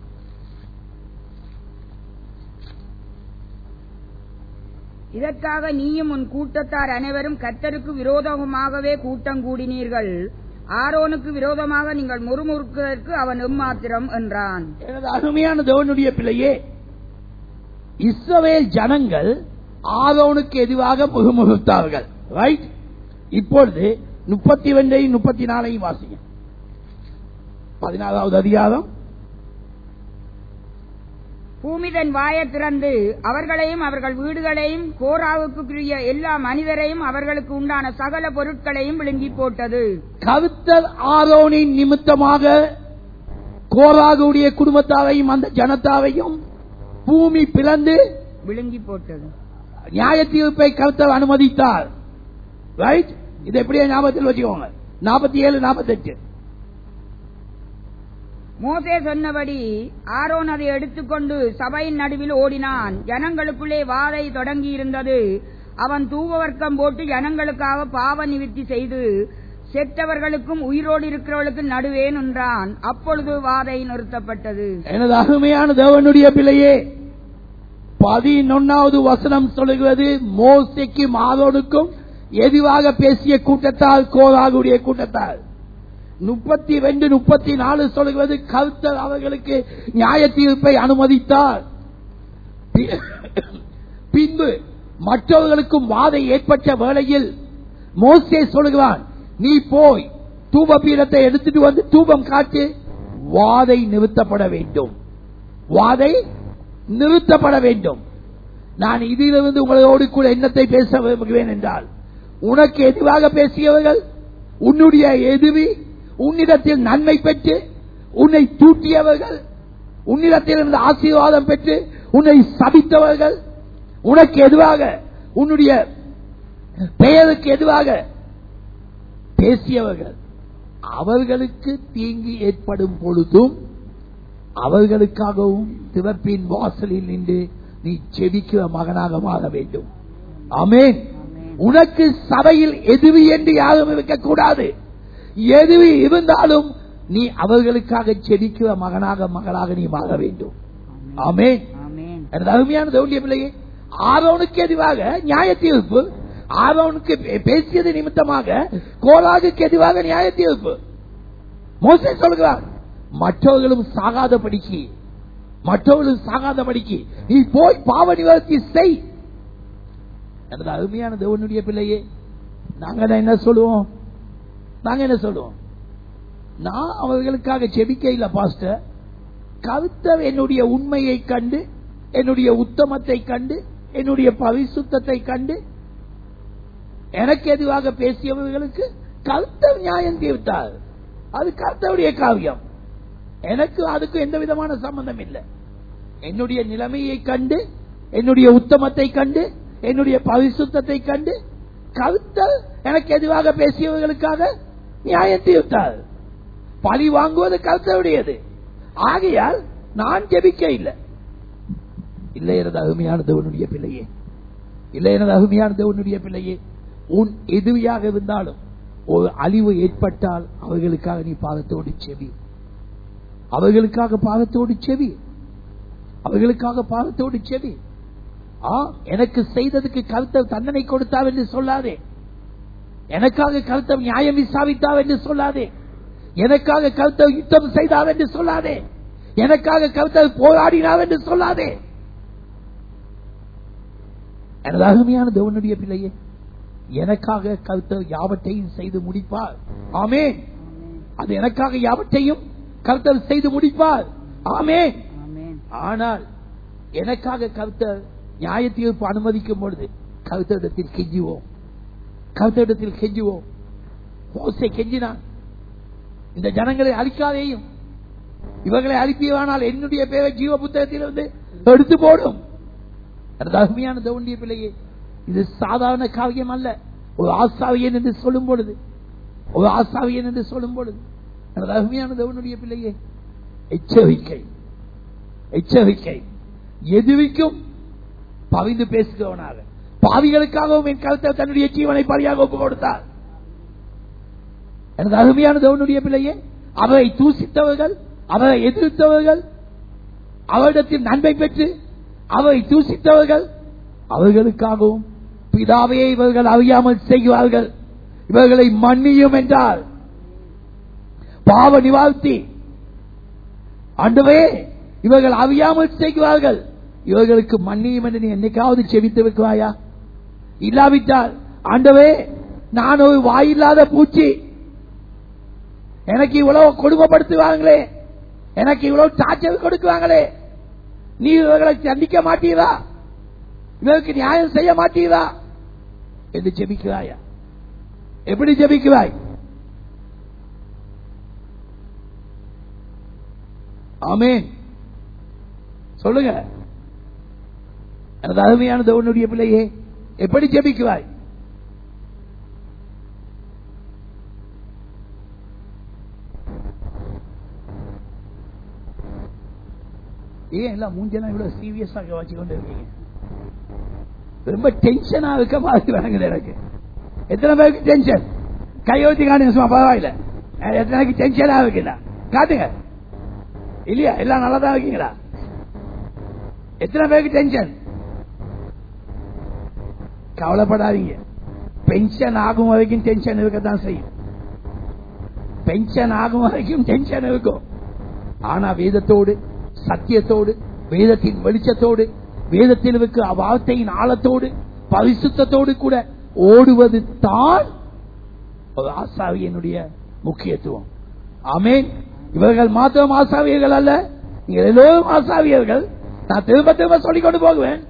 இதற்காக நீயும் உன் கூட்டத்தார் அனைவரும் கர்த்தருக்கு விரோதமாகவே கூட்டம் கூடினீர்கள் ஆரோனுக்கு விரோதமாக நீங்கள் முறுமுறுக்குவதற்கு அவன் எம்மாத்திரம் என்றான் எனது அருமையான தேவனுடைய பிள்ளையே இஸ்ரவேல் ஜனங்கள் ஆரோனுக்கு எதிராக முகமுகுத்தார்கள் ரைட் இப்பொழுது முப்பத்தி ரெண்டையும் முப்பத்தி நாலையும் வாசிங்க பதினாறாவது அதிகாரம் பூமி தன் வாயைத் திறந்து அவர்களையும் அவர்கள் வீடுகளையும் கோராவுக்குரிய எல்லா மனிதரையும் அவர்களுக்கு உண்டான சகல பொருட்களையும் விழுங்கி போட்டது கருத்தர் ஆரோனின் நிமித்தமாக கோராகுடைய குடும்பத்தாரையும் அந்த ஜனத்தாவையும் பூமி பிளந்து விழுங்கி போட்டது நியாய தீர்ப்பை கருத்தர் அனுமதித்தார் ரைட் இது எப்படியே ஞாபகத்தில் வச்சுக்கோங்க நாற்பத்தி ஏழு நாற்பத்தி எட்டு மோசே சொன்னபடி ஆரோன் அதை எடுத்துக்கொண்டு சபையின் நடுவில் ஓடினான் ஜனங்களுக்குள்ளே வாதை தொடங்கியிருந்தது அவன் தூபவர்க்கம் போட்டு ஜனங்களுக்காக பாவ நிவிர்த்தி செய்து செத்தவர்களுக்கும் உயிரோடு இருக்கிறவர்களுக்கும் நடுவே நின்றான் அப்பொழுது வாதை நிறுத்தப்பட்டது எனது அருமையான தேவனுடைய பிள்ளையே பதினொன்னாவது வசனம் சொல்லுகிறது மோசைக்கும் ஆரோனுக்கும் எதிராக பேசிய கூட்டத்தால் கோராகுடைய கூட்டத்தால் முப்பத்தி ரெண்டு முப்பத்தி நாலு சொல்லுகிறது கருத்தர் அவர்களுக்கு நியாய தீர்ப்பை அனுமதித்தார் பி- பின்பு மற்றவர்களுக்கும் வாதை ஏற்பட்ட வேளையில் மோசே சொல்லுகிறான் நீ போய் தூப பீடத்தை எடுத்துட்டு வந்து தூபம் காட்டு வாதை நிறுத்தப்பட வேண்டும் வாதை நிறுத்தப்பட வேண்டும் நான் இதிலிருந்து உங்களோடு கூட எண்ணத்தை பேச விரும்புகிறேன் என்றால் உனக்கு எதிராக பேசியவர்கள் உன்னுடைய எதிரி உன்னிடத்தில் நன்மை பெற்று உன்னை தூட்டியவர்கள் உன்னிடத்தில் இருந்து ஆசீர்வாதம் பெற்று உன்னை சபித்தவர்கள் உனக்கு எதுவாக உன்னுடைய பெயருக்கு எதுவாக பேசியவர்கள் அவர்களுக்கு தீங்கு ஏற்படும் பொழுதும் அவர்களுக்காகவும் திறப்பின் வாசலில் நின்று நீ செபிக்கிற மகனாக மாற வேண்டும் ஆமென் உனக்கு சபையில் எதிரி என்று யாரும் இருக்கக்கூடாது எதிரி இருந்தாலும் நீ அவர்களுக்காக செபிக்கிற மகனாக மகளாக நீ மாற வேண்டும் ஆமென் ஆமென் எனது அருமையான தேவனுடைய பிள்ளையே ஆரோனுக்கு எதிராக நியாய தீர்ப்பு ஆரோனுக்கு பே- பேசியது நிமித்தமாக கோலாகுக்கு எதிராக நியாய தீர்ப்பு மோசே சொல்கிறார் மற்றவர்களும் சாகாதபடிக்கு மற்றவர்களும் சாகாதபடிக்கு நீ போய் பாவ நிவர்த்தி செய் எனது அருமையான தேவனுடைய பிள்ளையே நாங்க தான் என்ன சொல்லுவோம் நாங்க என்ன சொல்லுவோம் நான் அவர்களுக்காக செபிக்க இல்ல பாஸ்டர் கருத்தர் என்னுடைய உண்மையை கண்டு என்னுடைய உத்தமத்தை கண்டு என்னுடைய பரிசுத்தத்தை கண்டு எனக்கு எதுவாக பேசியவர்களுக்கு கருத்தர் நியாயம் தீர்த்தார் அது கருத்தருடைய காவியம் எனக்கு அதுக்கு எந்த விதமான சம்பந்தம் இல்லை என்னுடைய நிலைமையை கண்டு என்னுடைய உத்தமத்தை கண்டு என்னுடைய பரிசுத்தத்தை கண்டு கருத்தர் எனக்கு எதுவாக பேசியவர்களுக்காக நியாயம் தீர்த்தார் பழி வாங்குவது கருத்தருடையது ஆகையால் நான் ஜெபிக்க இல்லை இல்லை எனது அருமையான தேவனுடைய பிள்ளையே இல்லை எனது அருமையான தேவனுடைய பிள்ளையே உன் எதிரியாக இருந்தாலும் ஒரு அழிவு ஏற்பட்டால் அவர்களுக்காக நீ பாதத்தோடு செவி அவர்களுக்காக பாதத்தோடு செவி அவர்களுக்காக பாதத்தோடு செவி ஆ எனக்கு செய்ததுக்கு கருத்தர் தண்டனை கொடுத்தார் என்று சொல்லாதே எனக்காக கருத்தர் நியாயம் விசாரித்தார் என்று சொல்லாதே எனக்காக கருத்தர் யுத்தம் செய்தார் என்று சொல்லாதே எனக்காக கருத்தர் போராடினார் என்று சொல்லாதே எனது அருமையான தேவனுடைய பிள்ளையே எனக்காக கருத்தர் யாவற்றையும் செய்து முடிப்பார் ஆமே அது எனக்காக யாவற்றையும் கருத்தர் செய்து முடிப்பார் ஆமே ஆமென் ஆனால் எனக்காக கருத்தர் நியாய தீர்ப்பு அனுமதிக்கும் பொழுது கருத்தரிடத்தில் கெஞ்சுவோம் கருத்திடத்தில் கெஞ்சுவோம் மோசை கெஞ்சினான் இந்த ஜனங்களை அழிக்காதேயும் இவர்களை அழிப்பியவானால் என்னுடைய பேரை ஜீவ புத்தகத்தில் வந்து எடுத்து போடும் எனது அருமையான தவுண்டிய பிள்ளையே இது சாதாரண காவியம் அல்ல ஒரு ஆசாவியன் என்று சொல்லும் பொழுது ஒரு ஆசாவியன் என்று சொல்லும் பொழுது எனது அருமையான தவுனுடைய பிள்ளையே எச்சரிக்கை எச்சரிக்கை எதிர்க்கும் பவிந்து பேசுகிறவனாக பாவிகளுக்காகவும் என் கருத்தை தன்னுடைய ஜீவனை பலியாக ஒப்பு கொடுத்தார் எனது அருமையான தேவனுடைய பிள்ளையே அவரை தூசித்தவர்கள் அவரை எதிர்த்தவர்கள் அவரிடத்தில் நன்மை பெற்று அவரை தூசித்தவர்கள் அவர்களுக்காகவும் பிதாவையே இவர்கள் அறியாமல் செய்வார்கள் இவர்களை மன்னியும் என்றால் பாவ நிவார்த்தி ஆண்டவே இவர்கள் அறியாமல் செய்கிறார்கள் இவர்களுக்கு மன்னியும் என்று நீ என்னைக்காவது செவித்து வைக்குவாயா இல்லாவிட்டால் ஆண்டவே நான் ஒரு வாயில்லாத பூச்சி எனக்கு இவ்வளவு கொடுமைப்படுத்துவாங்களே எனக்கு இவ்வளவு டார்ச்சர் கொடுக்குவாங்களே நீ இவர்களை சந்திக்க மாட்டீரா இவருக்கு நியாயம் செய்ய மாட்டீரா என்று ஜெபிக்கிறாயா எப்படி ஜெபிக்கிறாய் ஆமேன் சொல்லுங்க எனது அருமையான தேவனுடைய பிள்ளையே எப்படி ஜெபிக்கிறாய் ஏன் எல்லாம் மூஞ்செல்லாம் இவ்வளவு சீரியஸாக வச்சு கொண்டு இருக்கீங்க ரொம்ப டென்ஷனா இருக்க மாதிரி வழங்குது எனக்கு எத்தனை பேருக்கு டென்ஷன் கையெழுத்தி காட்டுங்க சும்மா பரவாயில்ல அஹ் எத்தனைக்கு டென்ஷனா இருக்குதா காட்டுங்க இல்லையா எல்லாம் நல்லா தான் இருக்கீங்களா எத்தனை பேருக்கு டென்ஷன் கவலைப்படாதீங்க பென்ஷன் ஆகும் வரைக்கும் டென்ஷன் இருக்கத்தான் செய்யும் பென்ஷன் ஆகும் வரைக்கும் டென்ஷன் இருக்கும் ஆனா வேதத்தோடு சத்தியத்தோடு வேதத்தின் வெளிச்சத்தோடு வேதத்தில் இருக்க வார்த்தையின் ஆழத்தோடு பரிசுத்தத்தோடு கூட ஓடுவது தான் ஒரு ஆசாவியனுடைய முக்கியத்துவம் ஆமேன் இவர்கள் மாத்திரம் ஆசாவியர்கள் அல்ல நீங்கள் எல்லோரும் ஆசாவியர்கள் நான் திரும்ப திரும்ப சொல்லிக் கொண்டு போகுவேன்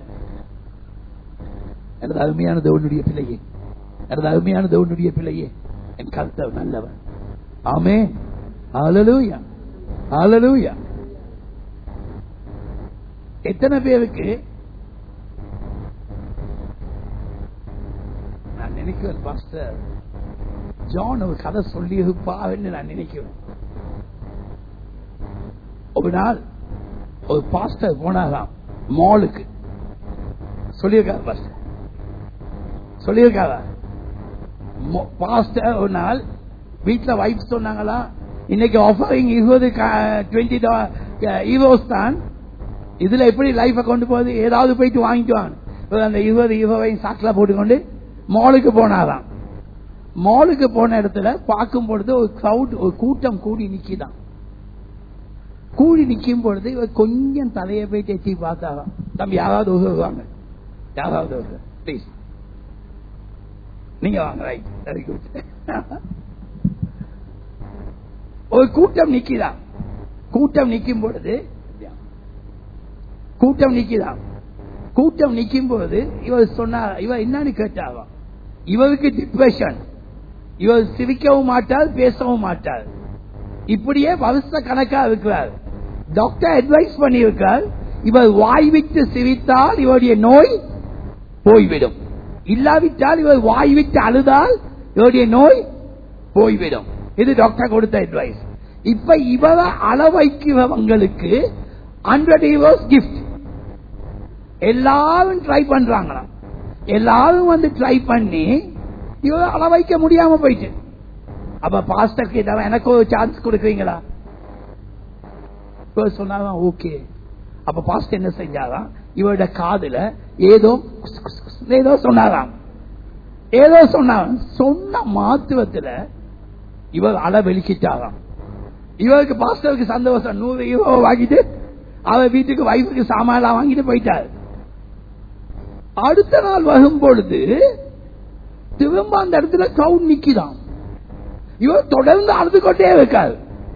எனது அருமையான தேவனுடைய பிள்ளையே எனது அருமையான தேவனுடைய பிள்ளையே என் கருத்தர் நல்லவன் ஆமே அலலூயா அலலூயா எத்தனை பேருக்கு நான் நினைக்கிறேன் பாஸ்டர் ஜான் ஒரு கதை சொல்லி இருப்பான்னு நான் நினைக்கிறேன் ஒரு நாள் ஒரு பாஸ்டர் போனாராம் மாலுக்கு சொல்லியிருக்காரு பாஸ்டர் சொல்லியிருக்காரா பாஸ்டர் ஒரு நாள் வீட்டுல வைஃப் சொன்னாங்களா இன்னைக்கு ஆஃபரிங் இருபது டுவெண்ட்டி ஈரோஸ் தான் இதுல எப்படி லைஃப கொண்டு போகுது ஏதாவது போயிட்டு வாங்கிட்டு வாங்க அந்த இருபது இருபதையும் சாக்கில் போட்டுக்கொண்டு மாலுக்கு போனாராம் மாலுக்கு போன இடத்துல பார்க்கும் பொழுது ஒரு கிரௌட் ஒரு கூட்டம் கூடி நிக்கிதான் கூடி நிக்கும் பொழுது இவர் கொஞ்சம் தலையை போயிட்டு எட்டி பார்த்தாராம் தம்பி யாராவது உதவுவாங்க யாராவது உதவு ப்ளீஸ் நீங்க வாங்க ரைட் வெரி குட் ஒரு கூட்டம் நிக்கிதான் கூட்டம் நிக்கும் பொழுது கூட்டம் நிக்குதான் கூட்டம் நிக்கும் பொழுது இவர் சொன்னார் இவர் என்னன்னு கேட்டாராம் இவருக்கு டிப்ரெஷன் இவர் சிரிக்கவும் மாட்டார் பேசவும் மாட்டார் இப்படியே வருஷ கணக்கா இருக்கிறார் டாக்டர் அட்வைஸ் பண்ணியிருக்கார் இவர் வாய் விட்டு சிரித்தால் இவருடைய நோய் போய்விடும் இல்லாவிட்டால் இவர் வாய் விட்டு அழுதால் இவருடைய நோய் போய்விடும் இது டாக்டர் கொடுத்த அட்வைஸ் இப்ப இவரை அள வைக்கிறவங்களுக்கு ஹண்ட்ரட் இவர்ஸ் கிஃப்ட் எல்லாரும் ட்ரை பண்றாங்களாம் எல்லாரும் வந்து ட்ரை பண்ணி இவரை அள வைக்க முடியாம போயிட்டு அப்ப பாஸ்டர் கேட்டவன் எனக்கு ஒரு சான்ஸ் கொடுக்குறீங்களா சொன்னாதான் ஓகே அப்ப பாஸ்டர் என்ன செஞ்சாராம் இவரோட காதுல ஏதோ ஏதோ சொன்னாராம் ஏதோ சொன்னாராம் சொன்ன மாத்துவத்துல இவர் அல வெளிக்கிட்டாராம் இவருக்கு பாஸ்டருக்கு சந்தோஷம் நூறு ஈரோ வாங்கிட்டு அவர் வீட்டுக்கு வைஃபுக்கு சாமான் வாங்கிட்டு போயிட்டார் அடுத்த நாள் வரும் பொழுது திரும்ப அந்த இடத்துல கவுண்ட் நிக்கிதான் இவர் தொடர்ந்து அழுது கொண்டே இருக்காரு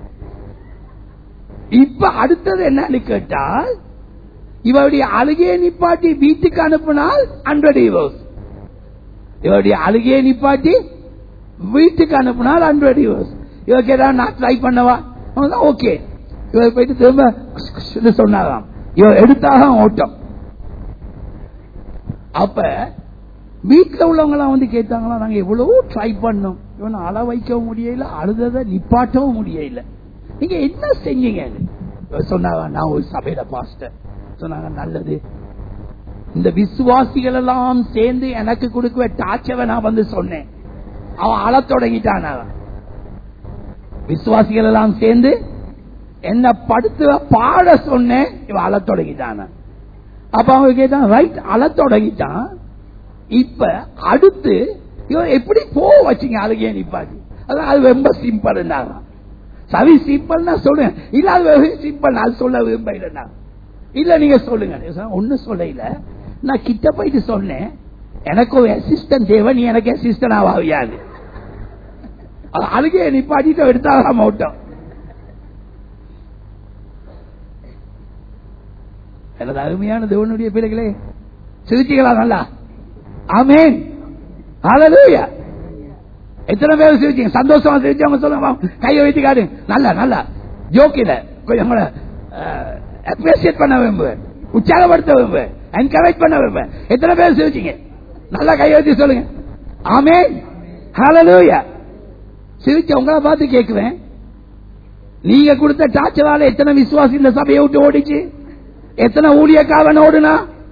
இப்ப அடுத்தது என்னன்னு கேட்டால் இவருடைய அழுகையை நிப்பாட்டி வீட்டுக்கு அனுப்பினால் ஹண்ட்ரட் ஈரோஸ் இவருடைய அழுகையை நிப்பாட்டி வீட்டுக்கு அனுப்புனால் ஹண்ட்ரட் யூஸ் இவ கேட்டா நான் ட்ரை பண்ணவா ஓகே இவர் போயிட்டு திரும்ப குஷ் குஷ்னு சொன்னாராம் இவ எடுத்தாக ஓட்டம் அப்ப வீட்டுல உள்ளவங்க எல்லாம் வந்து கேட்டாங்களா நாங்க எவ்வளவோ ட்ரை பண்ணோம் இவனை அழ வைக்கவும் முடியல அழுததை நிப்பாட்டவும் முடியல நீங்க என்ன செஞ்சீங்க இவர் சொன்னாங்க நான் ஒரு சபையில பாஸ்டர் சொன்னாங்க நல்லது இந்த விசுவாசிகள் எல்லாம் சேர்ந்து எனக்கு கொடுக்க டாச்சவை நான் வந்து சொன்னேன் அவன் அழத் தொடங்கிட்டான் அவன் விசுவாசிகள் எல்லாம் சேர்ந்து என்ன படுத்து பாட சொன்னேன் இவன் அழத் தொடங்கிட்டான் அப்ப அவங்க கேட்டான் ரைட் அழத் தொடங்கிட்டான் இப்ப அடுத்து இவன் எப்படி போ வச்சீங்க அழுகைய நிப்பாட்டி அதான் அது ரொம்ப சிம்பிள் சவி சிம்பிள் நான் சொல்றேன் இல்ல அது வெரி சிம்பிள் நான் சொல்ல விரும்ப இல்லைன்னா இல்ல நீங்க சொல்லுங்க ஒண்ணு சொல்ல இல்ல நான் கிட்ட போயிட்டு சொன்னேன் எனக்கு ஒரு அசிஸ்டன்ட் தேவை நீ எனக்கு அசிஸ்டன்ட் ஆகாது அழுகையை நிப்பாட்டிட்டு எடுத்தாதான் ஓட்டம் எனது அருமையான தேவனுடைய பிள்ளைகளே சிரிச்சிகளா நல்லா ஆமேன் ஹalleluya எத்தனை பேர் சிரிச்சீங்க சந்தோஷமா சிரிச்சவங்க சொல்லுங்க கையை வைத்து காடு நல்லா நல்லா ஜோக்கில கொஞ்சம் அப்ரிசியேட் பண்ண விரும்புவேன் உற்சாகப்படுத்த விரும்புவேன் என்கரேஜ் பண்ண விரும்புவேன் எத்தனை பேர் சிரிச்சீங்க நல்லா கையை வச்சு சொல்லுங்க ஆமேன் ஹalleluya சிரிச்ச உங்களை பார்த்து கேட்குவேன் நீங்க கொடுத்த டாச்சரால எத்தனை விசுவாசி இந்த சபையை விட்டு ஓடிச்சு எத்தனை ஊழியக்காரன் ஓடுனா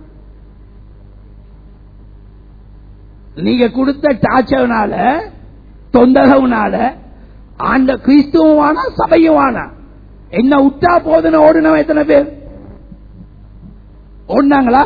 நீங்க கொடுத்த டாச்சர்னால தொந்தரவுனால ஆண்ட கிறிஸ்துவானா சபையுவானா என்ன விட்டா போதுன்னு ஓடுனவன் எத்தனை பேர் ஓடினாங்களா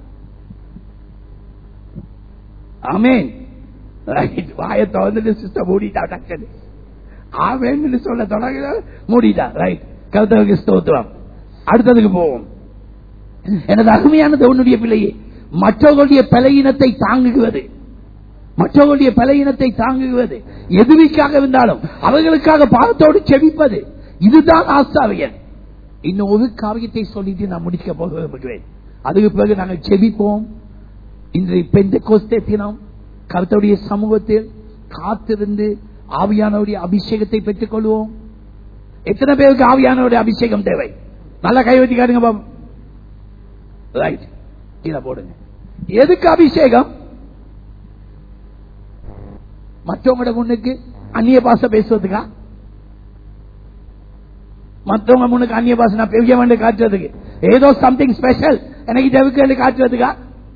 ஆமேன் வாயத்தை வந்துட்டு சிஸ்டம் மூடிட்டா டக்குன்னு ஆமேன்னு சொல்ல தொடங்க மூடிட்டா ரைட் கருத்தவருக்கு ஸ்தோத்திரம் அடுத்ததுக்கு போவோம் எனது அருமையானது உன்னுடைய பிள்ளையே மற்றவர்களுடைய பலையினத்தை தாங்குகிறது மற்றவர்களுடைய பலையினத்தை தாங்குகிறது எதிரிக்காக இருந்தாலும் அவர்களுக்காக பாவத்தோடு செவிப்பது இதுதான் ஆஸ்தாவியன் இன்னும் ஒரு காரியத்தை சொல்லிட்டு நான் முடிக்க போக விரும்புகிறேன் அதுக்கு பிறகு நாங்கள் செவிப்போம் இன்றைய பெந்த கோஸ்தே தினம் கருத்துடைய சமூகத்தில் காத்திருந்து ஆவியானவருடைய அபிஷேகத்தை பெற்றுக் கொள்வோம் எத்தனை பேருக்கு ஆவியானவருடைய அபிஷேகம் தேவை நல்லா கை வச்சு காட்டுங்க பாபு ரைட் கீழே போடுங்க எதுக்கு அபிஷேகம் மற்றவங்களோட முன்னுக்கு அந்நிய பாச பேசுவதுக்கா மற்றவங்க முன்னுக்கு அந்நிய பாச நான் பெரிய வேண்டு காட்டுறதுக்கு ஏதோ சம்திங் ஸ்பெஷல் எனக்கு தேவைக்கு காட்டுறதுக்கா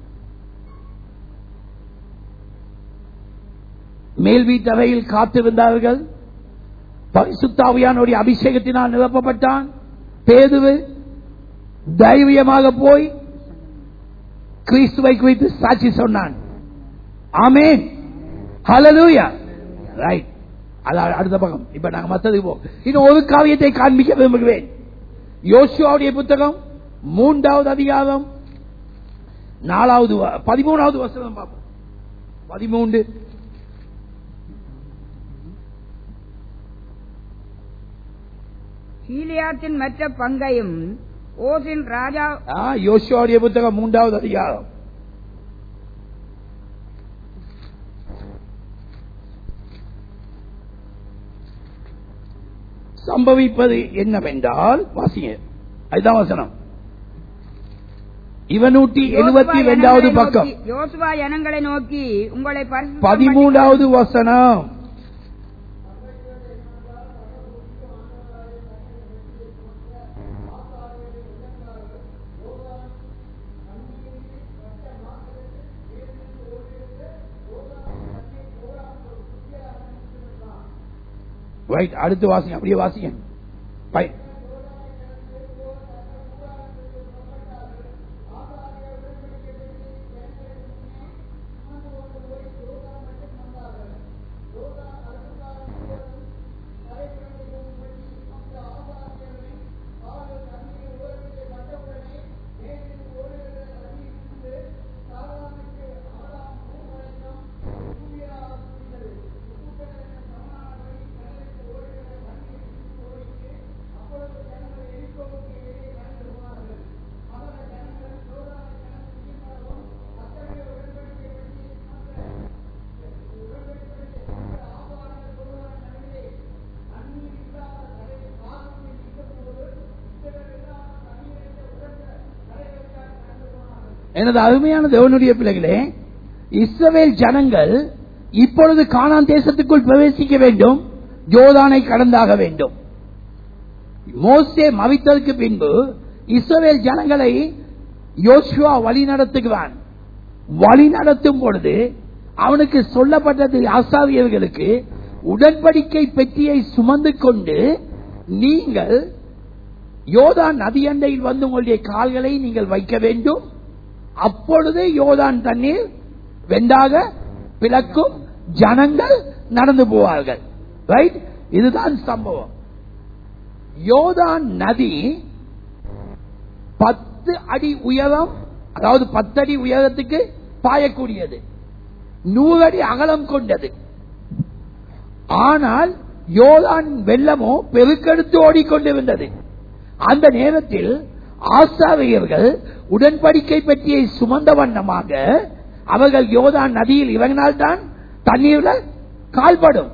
மேல் வீட்டவையில் காத்திருந்தார்கள் பரிசுத்தாவியானுடைய அபிஷேகத்தினால் நிரப்பப்பட்டான் பேதுவு தைரியமாக போய் கிறிஸ்துவை குறித்து சாட்சி சொன்னான் ஆமேன் ஹலலூயா ரைட் அடுத்த பக்கம் இப்ப நாங்க மத்தது போ இன்னும் ஒரு காவியத்தை காண்பிக்க விரும்புகிறேன் யோசுவாவுடைய புத்தகம் மூன்றாவது அதிகாரம் நாலாவது பதிமூணாவது வசனம் பார்ப்போம் பதிமூன்று கீலியாத்தின் மற்ற பங்கையும் ஓசின் ராஜா யோசுவாவுடைய புத்தகம் மூன்றாவது அதிகாரம் சம்பவிப்பது என்னவென்றால் வாசிங்க அதுதான் வசனம் இவனூட்டி எழுபத்தி இரண்டாவது பக்கம் யோசுவா ஜனங்களை நோக்கி உங்களை பதிமூன்றாவது வசனம் ரைட் அடுத்து வாசிங்க அப்படியே வாசிங்க பை எனது அருமையான தேவனுடைய பிள்ளைகளே இஸ்ரவேல் ஜனங்கள் இப்பொழுது கானான் தேசத்துக்குள் பிரவேசிக்க வேண்டும் யோதானை கடந்தாக வேண்டும் மோசே மவித்ததற்கு பின்பு இஸ்ரவேல் ஜனங்களை யோசுவா வழி நடத்துகிறான் வழி நடத்தும் பொழுது அவனுக்கு சொல்லப்பட்டது ஆசாரியர்களுக்கு உடன்படிக்கை பெட்டியை சுமந்து கொண்டு நீங்கள் யோதான் நதியண்டையில் வந்து உங்களுடைய கால்களை நீங்கள் வைக்க வேண்டும் அப்பொழுது யோதான் தண்ணீர் வெண்டாக பிளக்கும் ஜனங்கள் நடந்து போவார்கள் ரைட் இதுதான் சம்பவம் யோதான் நதி பத்து அடி உயரம் அதாவது பத்து அடி உயரத்துக்கு பாயக்கூடியது நூறு அடி அகலம் கொண்டது ஆனால் யோதான் வெள்ளமோ பெருக்கெடுத்து ஓடிக்கொண்டிருந்தது அந்த நேரத்தில் ஆசாரியர்கள் உடன்படிக்கை பற்றியை சுமந்த வண்ணமாக அவர்கள் யோதான் நதியில் இறங்கினால்தான் தண்ணீர்ல கால்படும்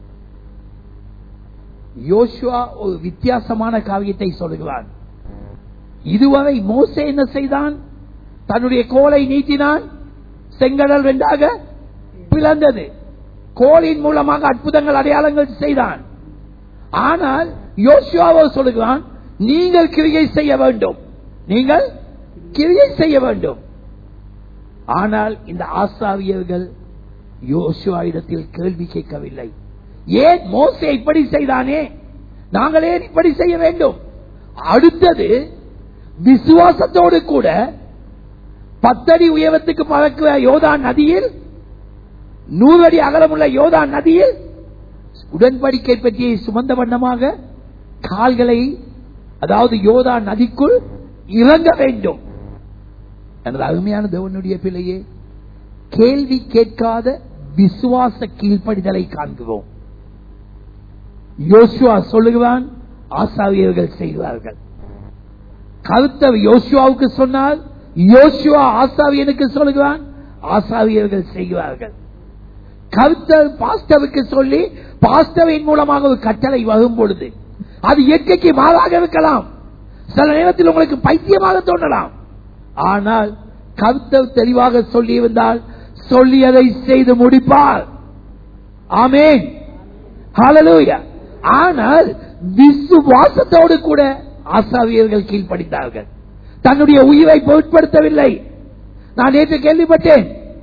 யோசுவா ஒரு வித்தியாசமான காவியத்தை சொல்லுகிறான் இதுவரை மோசே என்ன செய்தான் தன்னுடைய கோலை நீட்டினான் செங்கடல் ரெண்டாக பிளந்தது கோலின் மூலமாக அற்புதங்கள் அடையாளங்கள் செய்தான் ஆனால் யோசுவாவோ சொல்லுகிறான் நீங்கள் கிரியை செய்ய வேண்டும் நீங்கள் கிரியை செய்ய வேண்டும் ஆனால் இந்த ஆசாரியர்கள் யோசுவா இடத்தில் கேள்வி கேட்கவில்லை ஏன் மோசே இப்படி செய்தானே நாங்கள் ஏன் இப்படி செய்ய வேண்டும் அடுத்தது விசுவாசத்தோடு கூட பத்தடி உயரத்துக்கு பறக்கிற யோதான் நதியில் நூறு அடி அகலமுள்ள யோதான் நதியில் உடன்படிக்கை பற்றிய சுமந்த வண்ணமாக கால்களை அதாவது யோதா நதிக்குள் இறங்க வேண்டும் எனது அருமையான தேவனுடைய பிள்ளையே கேள்வி கேட்காத விசுவாச கீழ்ப்படிதலை காண்கிறோம் யோசுவா சொல்லுகிறான் ஆசாரியர்கள் செய்கிறார்கள் கருத்த யோசுவாவுக்கு சொன்னால் யோசுவா ஆசாரியனுக்கு சொல்லுகிறான் ஆசாரியர்கள் செய்கிறார்கள் கருத்தர் பாஸ்டருக்கு சொல்லி பாஸ்டரின் மூலமாக ஒரு கட்டளை வரும் பொழுது அது இயற்கைக்கு மாறாக இருக்கலாம் சில நேரத்தில் உங்களுக்கு பைத்தியமாக தோன்றலாம் ஆனால் கருத்தர் தெளிவாக சொல்லியிருந்தால் சொல்லியதை செய்து முடிப்பார் ஆமேன் ஹalleluya ஆனால் விசுவாசத்தோடு கூட ஆசாரியர்கள் கீழ்ப்படித்தார்கள் தன்னுடைய உயிரை பொருட்படுத்தவில்லை நான் நேற்று கேள்விப்பட்டேன்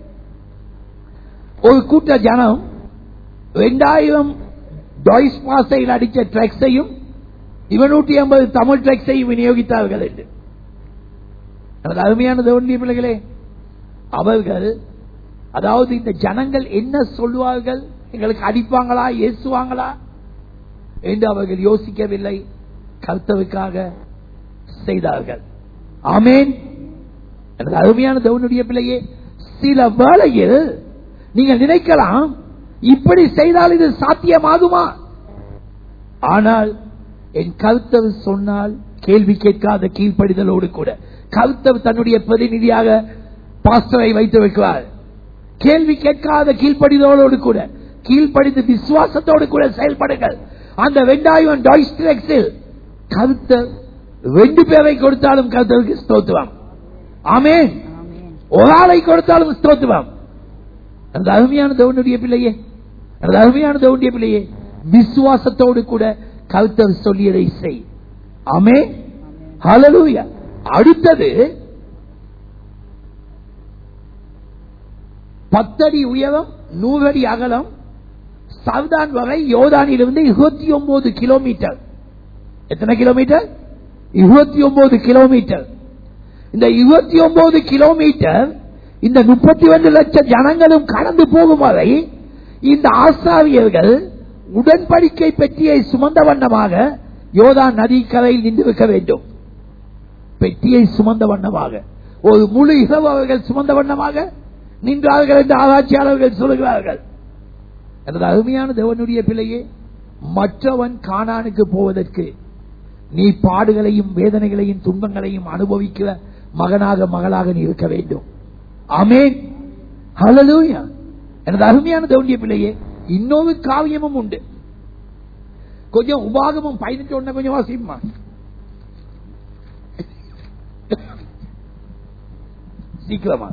ஒரு கூட்ட ஜனம் இரண்டாயிரம் டாய்ஸ் பாசையில் அடித்த ட்ரக்ஸையும் இருநூற்றி ஐம்பது தமிழ் ட்ரக்ஸையும் விநியோகித்தார்கள் என்று எனது அருமையான தேவனுடைய பிள்ளைகளே அவர்கள் அதாவது இந்த ஜனங்கள் என்ன சொல்லுவார்கள் எங்களுக்கு அடிப்பாங்களா ஏசுவாங்களா என்று அவர்கள் யோசிக்கவில்லை கர்த்தவுக்காக செய்தார்கள் ஆமேன் எனது அருமையான தேவனுடைய பிள்ளையே சில வேளையில் நீங்கள் நினைக்கலாம் இப்படி செய்தால் இது சாத்தியமாகுமா ஆனால் என் கருத்தர் சொன்னால் கேள்வி கேட்காத கீழ்ப்படிதலோடு கூட கருத்தர் தன்னுடைய பிரதிநிதியாக பாஸ்டரை வைத்து வைக்கிறார் கேள்வி கேட்காத கீழ்ப்படிதலோடு கூட கீழ்ப்படிந்து விசுவாசத்தோடு கூட செயல்படுங்கள் அந்த வெண்டாயிரம் டாய்ஸ்டிரக்ஸில் கருத்தர் ரெண்டு பேரை கொடுத்தாலும் கருத்தருக்கு ஸ்தோத்துவாம் ஆமேன் ஒரு ஆளை கொடுத்தாலும் ஸ்தோத்துவாம் அந்த அருமையான தேவனுடைய பிள்ளையே அந்த அருமையான தேவனுடைய பிள்ளையே விசுவாசத்தோடு கூட கருத்தர் சொல்லியதை செய் ஆமே ஹalleluya அடுத்தது பத்தடி உயரம் நூறு அடி அகலம் சவுதான் வரை யோதானிலிருந்து இருபத்தி ஒன்பது கிலோமீட்டர் எத்தனை கிலோமீட்டர் இருபத்தி ஒன்பது கிலோமீட்டர் இந்த இருபத்தி ஒன்பது கிலோமீட்டர் இந்த முப்பத்தி ஒன்று லட்சம் ஜனங்களும் கடந்து போகும் வரை இந்த ஆசாரியர்கள் உடன்படிக்கை பெட்டியை சுமந்த வண்ணமாக யோதா நதி கரையில் நின்றிருக்க வேண்டும் பெட்டியை சுமந்த வண்ணமாக ஒரு முழு இரவு அவர்கள் சுமந்த வண்ணமாக நின்றார்கள் என்று ஆராய்ச்சியாளர்கள் சொல்லுகிறார்கள் எனது அருமையான தேவனுடைய பிள்ளையே மற்றவன் காணானுக்கு போவதற்கு நீ பாடுகளையும் வேதனைகளையும் துன்பங்களையும் அனுபவிக்கிற மகனாக மகளாக நீ இருக்க வேண்டும் அமேன் ஹalleluya எனது அருமையான தேவனுடைய பிள்ளையே இன்னொரு காவியமும் உண்டு கொஞ்சம் உபாகமும் பதினெட்டு ஒண்ணு கொஞ்சம் வாசிமா சீக்கிரமா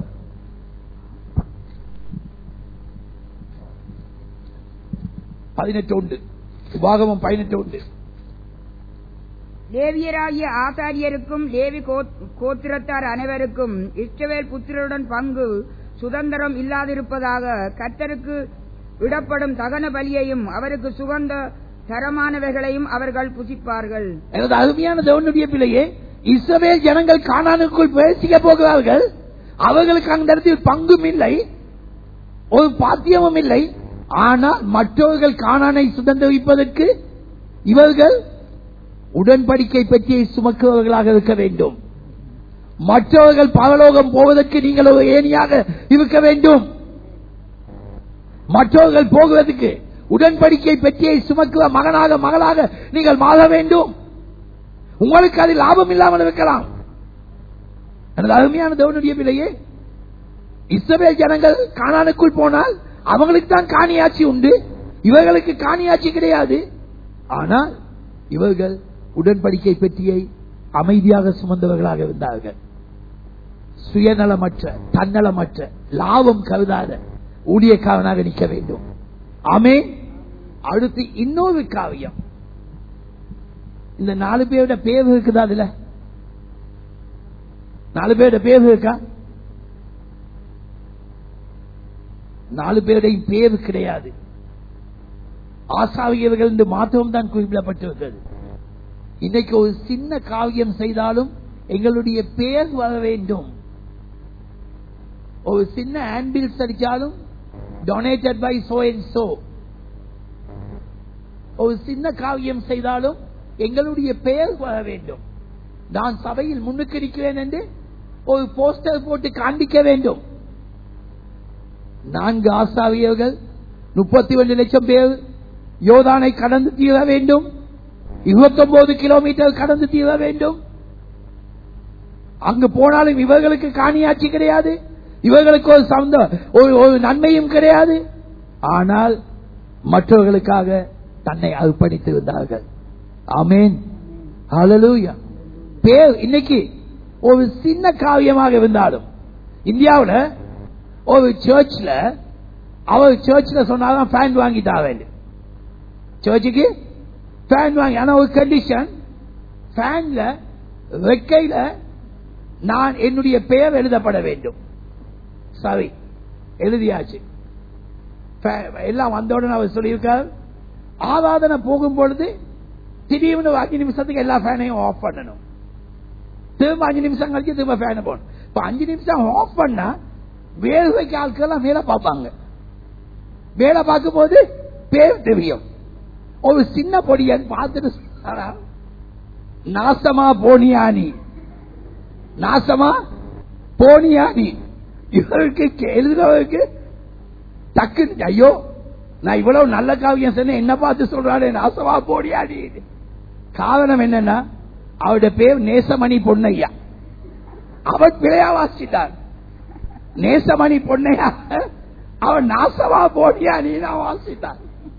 பதினெட்டு உண்டு உபாகமம் பதினெட்டு உண்டு லேவியராகிய ஆசாரியருக்கும் லேவி கோத்- கோத்திரத்தார் அனைவருக்கும் இஸ்ரவேல் புத்திரருடன் பங்கு சுதந்திரம் இல்லாதிருப்பதாக கர்த்தருக்கு விடப்படும் தகன பலியையும் அவருக்கு சுகந்த தரமானவைகளையும் அவர்கள் புசிப்பார்கள் எனது அருமையான தேவனுடைய பிள்ளையே இஸ்ரவேல் ஜனங்கள் கானானுக்குள் பேசிக்க போகிறார்கள் அவர்களுக்கு அந்த இடத்தில் பங்கும் இல்லை ஒரு பாத்தியமும் இல்லை ஆனால் மற்றவர்கள் கானானை சுதந்திரிப்பதற்கு இவர்கள் உடன்படிக்கை பற்றியை சுமக்குபவர்களாக இருக்க வேண்டும் மற்றவர்கள் பரலோகம் போவதற்கு நீங்கள் ஒரு ஏணியாக இருக்க வேண்டும் மற்றவர்கள் போகுவதற்கு உடன்படிக்கை பெற்றியை சுமக்குவ மகனாக மகளாக நீங்கள் மாற வேண்டும் உங்களுக்கு அதில் லாபம் இல்லாமல் இருக்கலாம் எனது அருமையான தேவனுடைய பிள்ளையே இஸ்ரவேல் ஜனங்கள் கானானுக்குள் போனால் அவங்களுக்கு தான் காணியாட்சி உண்டு இவர்களுக்கு காணியாட்சி கிடையாது ஆனால் இவர்கள் உடன்படிக்கை பெற்றியை அமைதியாக சுமந்தவர்களாக இருந்தார்கள் சுயநலமற்ற தன்னலமற்ற லாபம் கருதாத ஊழியக்காரனாக நிற்க வேண்டும் ஆமே அடுத்து இன்னொரு காவியம் இந்த நாலு பேரோட பேர் இருக்குதா அதுல நாலு பேரோட பேர் இருக்கா நாலு பேருடையும் பேர் கிடையாது ஆசாவியவர்கள் என்று மாத்திரம் தான் குறிப்பிடப்பட்டிருக்கிறது இன்னைக்கு ஒரு சின்ன காவியம் செய்தாலும் எங்களுடைய பெயர் வர வேண்டும் ஒரு சின்ன ஆம்பில்ஸ் அடிச்சாலும் donated by so and so ஒரு சின்ன காவியம் செய்தாலும் எங்களுடைய பெயர் வர வேண்டும் நான் சபையில் முன்னுக்கு இருக்கிறேன் என்று ஒரு போஸ்டர் போட்டு காண்பிக்க வேண்டும் நான்கு ஆசாவியர்கள் முப்பத்தி ஒன்று லட்சம் பேர் யோதானை கடந்து தீர வேண்டும் இருபத்தொன்பது கிலோமீட்டர் கடந்து தீர வேண்டும் அங்கு போனாலும் இவர்களுக்கு காணியாட்சி கிடையாது இவர்களுக்கு ஒரு சந்த ஒரு ஒரு நன்மையும் கிடையாது ஆனால் மற்றவர்களுக்காக தன்னை அர்ப்பணித்து இருந்தார்கள் ஆமேன் ஹalleluya பேர் இன்னைக்கு ஒரு சின்ன காவியமாக இருந்தாலும் இந்தியாவுல ஒரு சர்ச்ல அவர் சர்ச்ல சொன்னாதான் ஃபேன் வாங்கிட்டா வேண்டும் சர்ச்சுக்கு ஃபேன் வாங்கி ஆனா ஒரு கண்டிஷன் ஃபேன்ல வெக்கையில நான் என்னுடைய பெயர் எழுதப்பட வேண்டும் சரி எழுதியாச்சு Fan- எல்லாம் வந்தவுடனே அவர் சொல்லியிருக்கார் ஆராதனை போகும் பொழுது திடீர்னு ஒரு அஞ்சு நிமிஷத்துக்கு எல்லா ஃபேனையும் ஆஃப் பண்ணணும் திரும்ப அஞ்சு நிமிஷம் கழிச்சு திரும்ப ஃபேனை போடணும் இப்ப அஞ்சு நிமிஷம் ஆஃப் பண்ணா வேர்வைக்கு ஆட்கள் மேல பார்ப்பாங்க வேலை பார்க்கும் போது பேர் தெரியும் ஒரு சின்ன பொடியன் பார்த்துட்டு சொன்னாரா, நாசமா போனியானி நாசமா போனியானி இவருக்கு எழுதுறவருக்கு டக்குன்னு ஐயோ நான் இவ்வளவு நல்ல காவியம் சொன்னேன் என்ன பார்த்து சொல்றாரு நாசமா போனியானி காரணம் என்னன்னா அவருடைய பேர் நேசமணி பொன்னையா அவர் பிழையா வாசிட்டார் நேசமணி பொன்னையா அவன் நாசமா போனியா நீ நான் வாசித்தான்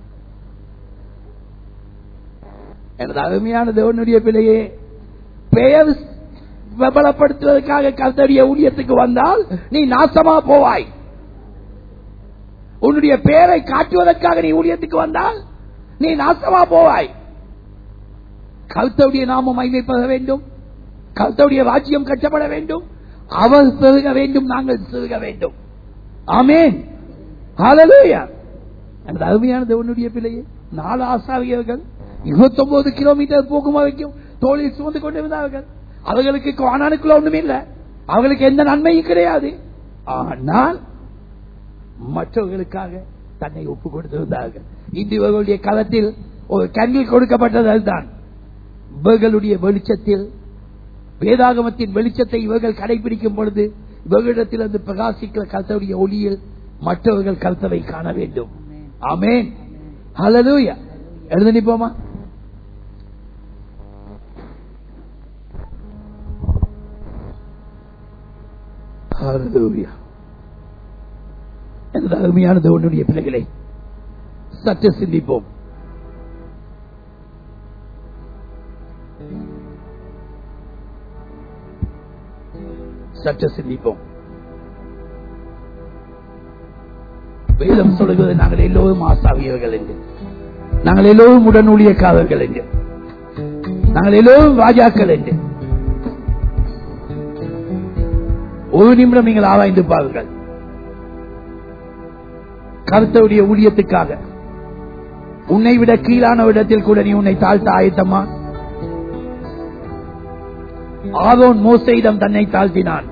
எனது அருமையான தேவனுடைய பிள்ளையே பெயர் பிரபலப்படுத்துவதற்காக கர்த்தருடைய ஊழியத்துக்கு வந்தால் நீ நாசமா போவாய் உன்னுடைய பெயரை காட்டுவதற்காக நீ ஊழியத்துக்கு வந்தால் நீ நாசமா போவாய் கர்த்தருடைய நாமம் மைமைப்பட வேண்டும் கர்த்தருடைய ராஜ்யம் கட்டப்பட வேண்டும் அவர் பெருக வேண்டும் நாங்கள் பெருக வேண்டும் ஆமேன் ஹalleluya அந்த அருமையான தேவனுடைய பிள்ளையே நாலு ஆசாரியர்கள் இருபத்தொன்பது கிலோமீட்டர் போகும் வரைக்கும் தோளில் சுமந்து கொண்டிருந்தார்கள் அவர்களுக்கு காணானுக்குள்ள ஒண்ணுமே இல்லை அவர்களுக்கு எந்த நன்மையும் கிடையாது ஆனால் மற்றவர்களுக்காக தன்னை ஒப்பு கொடுத்திருந்தார்கள் இன்று இவர்களுடைய களத்தில் ஒரு கண்ணில் கொடுக்கப்பட்டது அதுதான் இவர்களுடைய வெளிச்சத்தில் வேதாகமத்தின் வெளிச்சத்தை இவர்கள் கடைபிடிக்கும் பொழுது இவர்களிடத்தில் அந்த பிரகாசிக்கிற கருத்தருடைய ஒளியில் மற்றவர்கள் கருத்தவை காண வேண்டும் ஆமேன் ஹalleluya எழுந்து நிப்போமா ஹalleluya எனது அருமையானது உன்னுடைய பிள்ளைகளை சற்று சிந்திப்போம் சற்று சிந்திப்போம் வேதம் சொல்லுகிறது நாங்கள் எல்லோரும் ஆசாவியவர்கள் என்று நாங்கள் எல்லோரும் உடன் ஊழியக்காரர்கள் என்று நாங்கள் எல்லோரும் ராஜாக்கள் என்று ஒரு நிமிடம் நீங்கள் ஆராய்ந்து பாருங்கள் கருத்தவுடைய ஊழியத்துக்காக உன்னை விட கீழான இடத்தில் கூட நீ உன்னை தாழ்த்த ஆயத்தமா ஆரோன் மோசையிடம் தன்னை தாழ்த்தினான்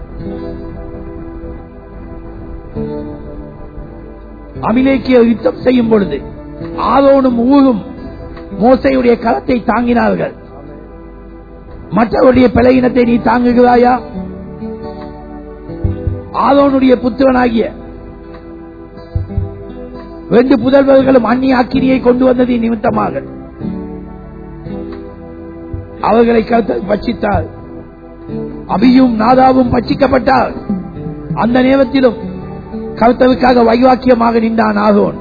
அமிலேக்கிய யுத்தம் செய்யும் பொழுது ஆரோனும் ஊரும் மோசையுடைய கரத்தை தாங்கினார்கள் மற்றவருடைய பிழையினத்தை நீ தாங்குகிறாயா ஆரோனுடைய புத்திரனாகிய ரெண்டு புதல்வர்களும் அந்நிய அக்கினியை கொண்டு வந்ததை நிமித்தமாக அவர்களை கருத்து பட்சித்தார் அபியும் நாதாவும் பட்சிக்கப்பட்டார் அந்த நேரத்திலும் கருத்தருக்காக வைவாக்கியமாக நின்றான் ஆரோன்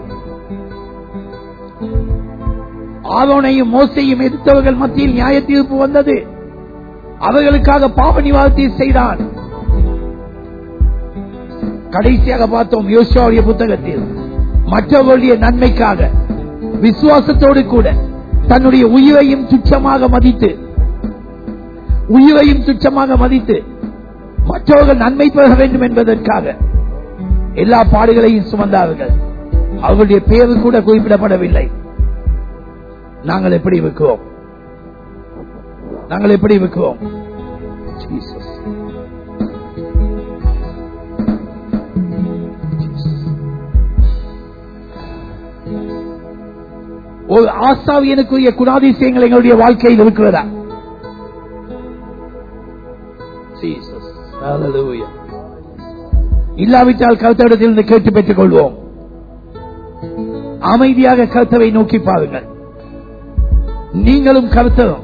ஆரோனையும் மோசையும் எதிர்த்தவர்கள் மத்தியில் நியாய தீர்ப்பு வந்தது அவர்களுக்காக பாவ நிவாரணத்தை செய்தான் கடைசியாக பார்த்தோம் யோசுவாவுடைய புத்தகத்தில் மற்றவர்களுடைய நன்மைக்காக விசுவாசத்தோடு கூட தன்னுடைய உயிரையும் துச்சமாக மதித்து உயிரையும் துச்சமாக மதித்து மற்றவர்கள் நன்மை பெற வேண்டும் என்பதற்காக எல்லா பாடுகளையும் சுமந்தார்கள் அவர்களுடைய பெயர் கூட குறிப்பிடப்படவில்லை நாங்கள் எப்படி விற்கிறோம் நாங்கள் எப்படி விற்கிறோம் Jesus. ஒரு ஆசாவியனுக்குரிய குணாதிசயங்கள் எங்களுடைய வாழ்க்கையில் இருக்கிறதா Jesus. Hallelujah. இல்லாவிட்டால் கருத்தடத்திலிருந்து கேட்டு பெற்றுக் கொள்வோம் அமைதியாக கருத்தவை நோக்கி பாருங்கள் நீங்களும் கருத்தரும்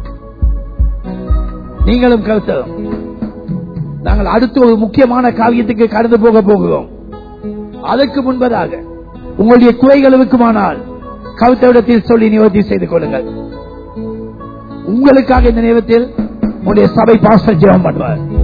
நீங்களும் கருத்தரும் நாங்கள் அடுத்து ஒரு முக்கியமான காரியத்துக்கு கடந்து போக போகிறோம் அதற்கு முன்பதாக உங்களுடைய குறைகள் இருக்குமானால் கருத்தவிடத்தில் சொல்லி நிவர்த்தி செய்து கொள்ளுங்கள் உங்களுக்காக இந்த நேரத்தில் உங்களுடைய சபை பாஸ்டர் ஜெபம் பண்ணுவார்